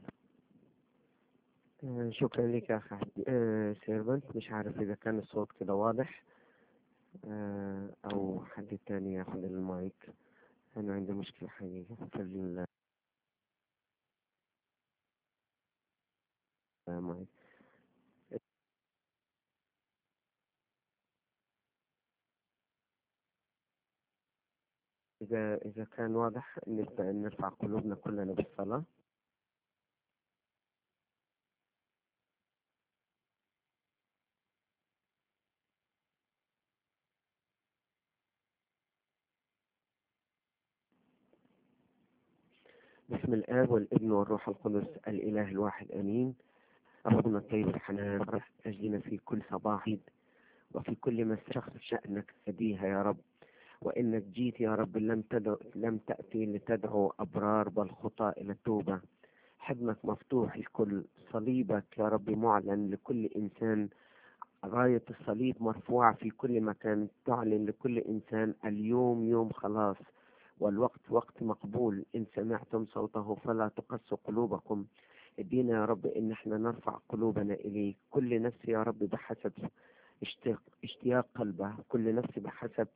C: آه، شكرا لك يا أخي آه سيرفنت مش عارف إذا كان الصوت كده واضح آه أو حد تاني ياخد المايك أنا عندي مشكلة حقيقة في ال- المايك إذا إذا كان واضح نبدأ أن نرفع قلوبنا كلنا بالصلاة بسم الآب والابن والروح القدس الإله الواحد آمين ربنا الطيب الحنان فرح أجلنا في كل صباح وفي كل ما شخص شأنك فديها يا رب وإنك جيت يا رب لم تدعو لم تأتي لتدعو أبرار بل خطاة إلى التوبة حضنك مفتوح الكل صليبك يا رب معلن لكل إنسان راية الصليب مرفوعة في كل مكان تعلن لكل إنسان اليوم يوم خلاص والوقت وقت مقبول إن سمعتم صوته فلا تقسوا قلوبكم ادينا يا رب إن احنا نرفع قلوبنا إليك كل نفس يا رب بحسب اشتياق, اشتياق قلبها كل نفس بحسب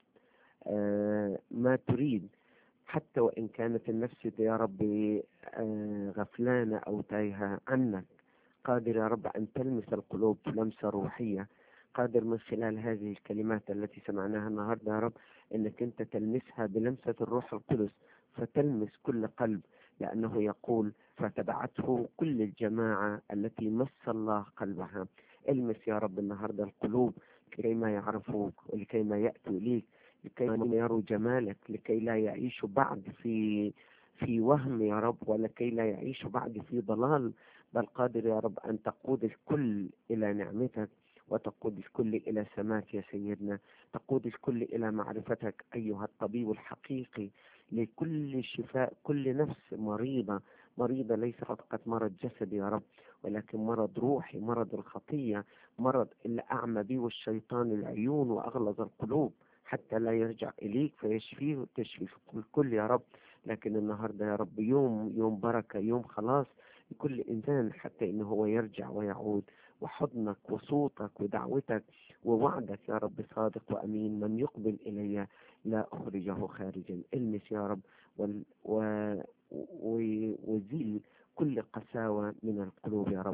C: آه ما تريد حتى وإن كانت النفس دي يا رب آه غفلانة أو تايهة عنك قادر يا رب أن تلمس القلوب لمسة روحية قادر من خلال هذه الكلمات التي سمعناها النهاردة يا رب أنك أنت تلمسها بلمسة الروح القدس فتلمس كل قلب لأنه يقول فتبعته كل الجماعة التي مس الله قلبها المس يا رب النهاردة القلوب لكي ما يعرفوك ولكي ما يأتوا إليك لكي ما يروا جمالك لكي لا يعيشوا بعد في في وهم يا رب ولكي لا يعيشوا بعد في ضلال بل قادر يا رب أن تقود الكل إلى نعمتك وتقود الكل إلى سماك يا سيدنا تقود الكل إلى معرفتك أيها الطبيب الحقيقي لكل شفاء كل نفس مريضة مريضة ليس فقط مرض جسدي يا رب ولكن مرض روحي مرض الخطية مرض اللي أعمى به الشيطان العيون وأغلظ القلوب حتى لا يرجع إليك فيشفيه وتشفي الكل يا رب لكن النهاردة يا رب يوم يوم بركة يوم خلاص لكل إنسان حتى إنه هو يرجع ويعود وحضنك وصوتك ودعوتك ووعدك يا رب صادق وأمين من يقبل إلي لا أخرجه خارجا المس يا رب وال و و- وزيل كل قساوة من القلوب يا رب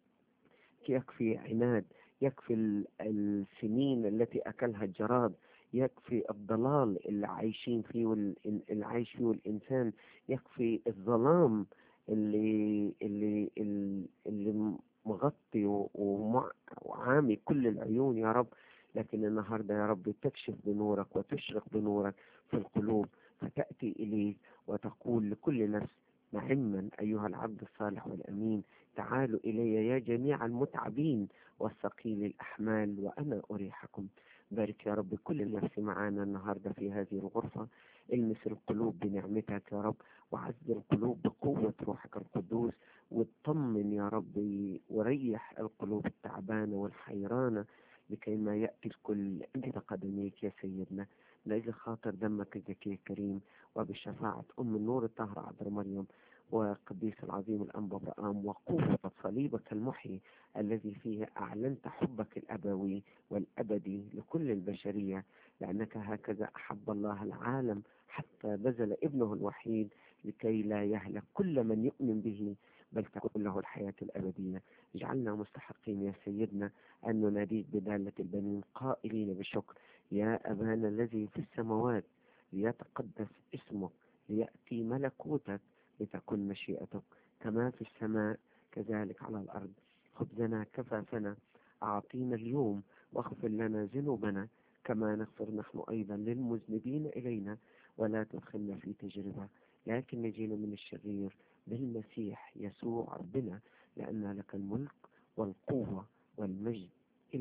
C: يكفي عناد يكفي ال- السنين التي أكلها الجراد يكفي الضلال اللي عايشين فيه وال... اللي عايش فيه الإنسان يكفي الظلام اللي اللي اللي, اللي مغطي و- ومع... وعامي كل العيون يا رب لكن النهاردة يا رب تكشف بنورك وتشرق بنورك في القلوب فتأتي إليك وتقول لكل نفس نعما أيها العبد الصالح والأمين تعالوا إلي يا جميع المتعبين والثقيل الأحمال وأنا أريحكم بارك يا رب كل نفس معانا النهاردة في هذه الغرفة المس القلوب بنعمتك يا رب وعز القلوب بقوة روحك القدوس واطمن يا رب وريح القلوب التعبانة والحيرانة لكي ما يأتي الكل عند قدميك يا سيدنا لأجل خاطر دمك الزكي الكريم وبشفاعة أم النور الطاهرة عذراء مريم وقديس العظيم الأنبا برآم وقوة صليبك المحيي الذي فيه أعلنت حبك الأبوي والأبدي لكل البشرية لأنك هكذا أحب الله العالم حتى بذل ابنه الوحيد لكي لا يهلك كل من يؤمن به بل تكون له الحياة الأبدية اجعلنا مستحقين يا سيدنا أن نناديك بدالة البنين قائلين بشكر يا أبانا الذي في السماوات ليتقدس اسمك ليأتي ملكوتك لتكن مشيئتك كما في السماء كذلك على الأرض خبزنا كفافنا أعطينا اليوم واغفر لنا ذنوبنا كما نغفر نحن أيضا للمذنبين إلينا ولا تدخلنا في تجربة لكن نجينا من الشرير بالمسيح يسوع ربنا لأن لك الملك والقوة والمجد إلى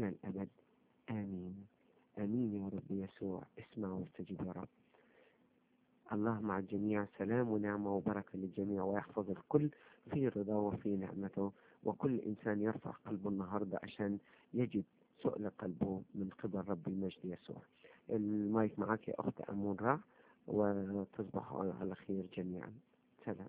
C: إلى الأبد آمين آمين يا رب يسوع اسمع واستجب يا رب الله مع الجميع سلام ونعمة وبركة للجميع ويحفظ الكل في رضاه وفي نعمته وكل إنسان يرفع قلبه النهاردة عشان يجد سؤل قلبه من قبل رب المجد يسوع المايك معك يا أخت أمون رع وتصبحوا على خير جميعا سلام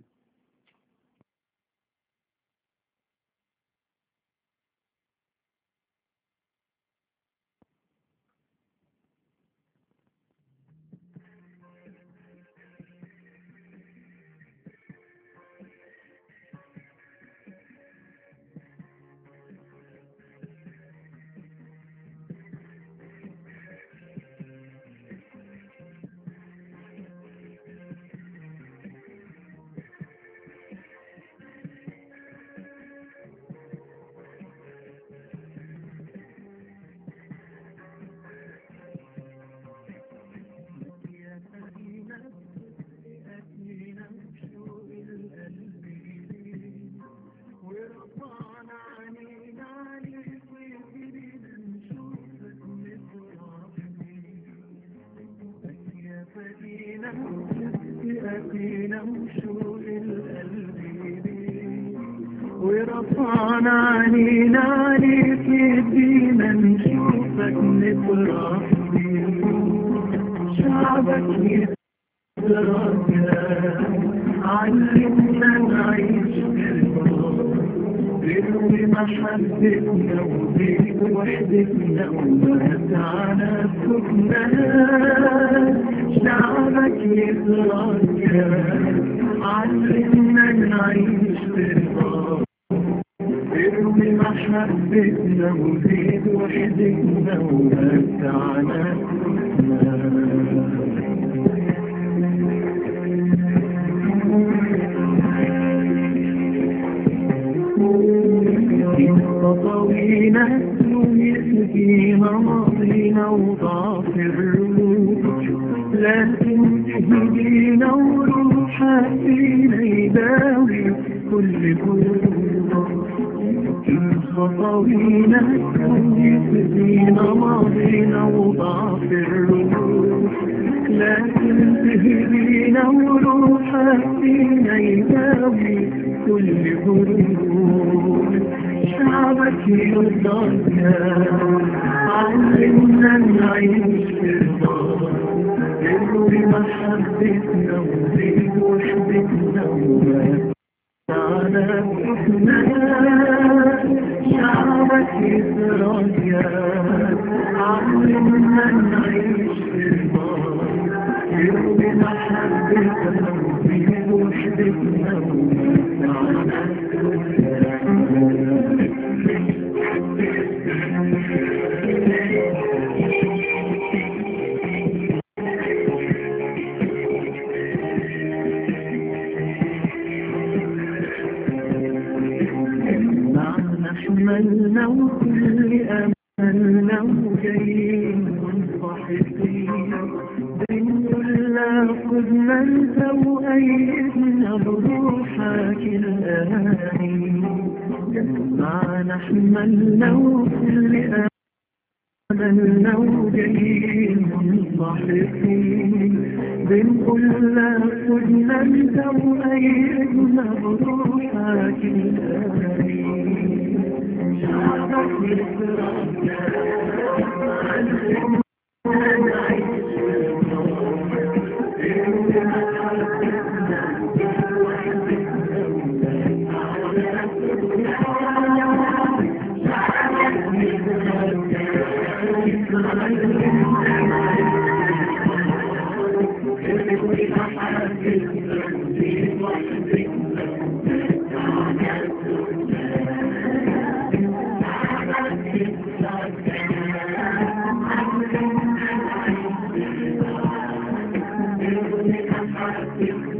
O: ورفعنا علينا عليك يدينا نشوفك نفرح شعبك يترجى علمنا نعيش بروي محبتنا وبيك وحدتنا ومتعنا سكننا شعبك يترجى علمنا نعيش برضا ارمي محبتنا وزيد وحدتنا ومتعنا طويلة ويسقينا ماضينا وضعف الروح لكن تهدينا وروحك فينا يداوي كل جروح خطوينا يسقينا ماضينا وضعف الروح لكن تهدينا وروحك فينا يداوي كل جروح شعبك يرضاك علمنا نعيش في الرضا نروي محبتنا وزيد وحدتنا ومتعنا حكمنا شعبك يرضاك علمنا نعيش في الرضا نروي محبتنا وزيد وحدتنا ومتعنا أحملنا وكل أملنا وجايين منصحفين بنقول لا خذنا انت وأيدنا بروحك الآمين معنا حملنا وكل أملنا وجايين منصحفين بنقول لا خذنا انت وأيدنا بروحك الآمين Thank you.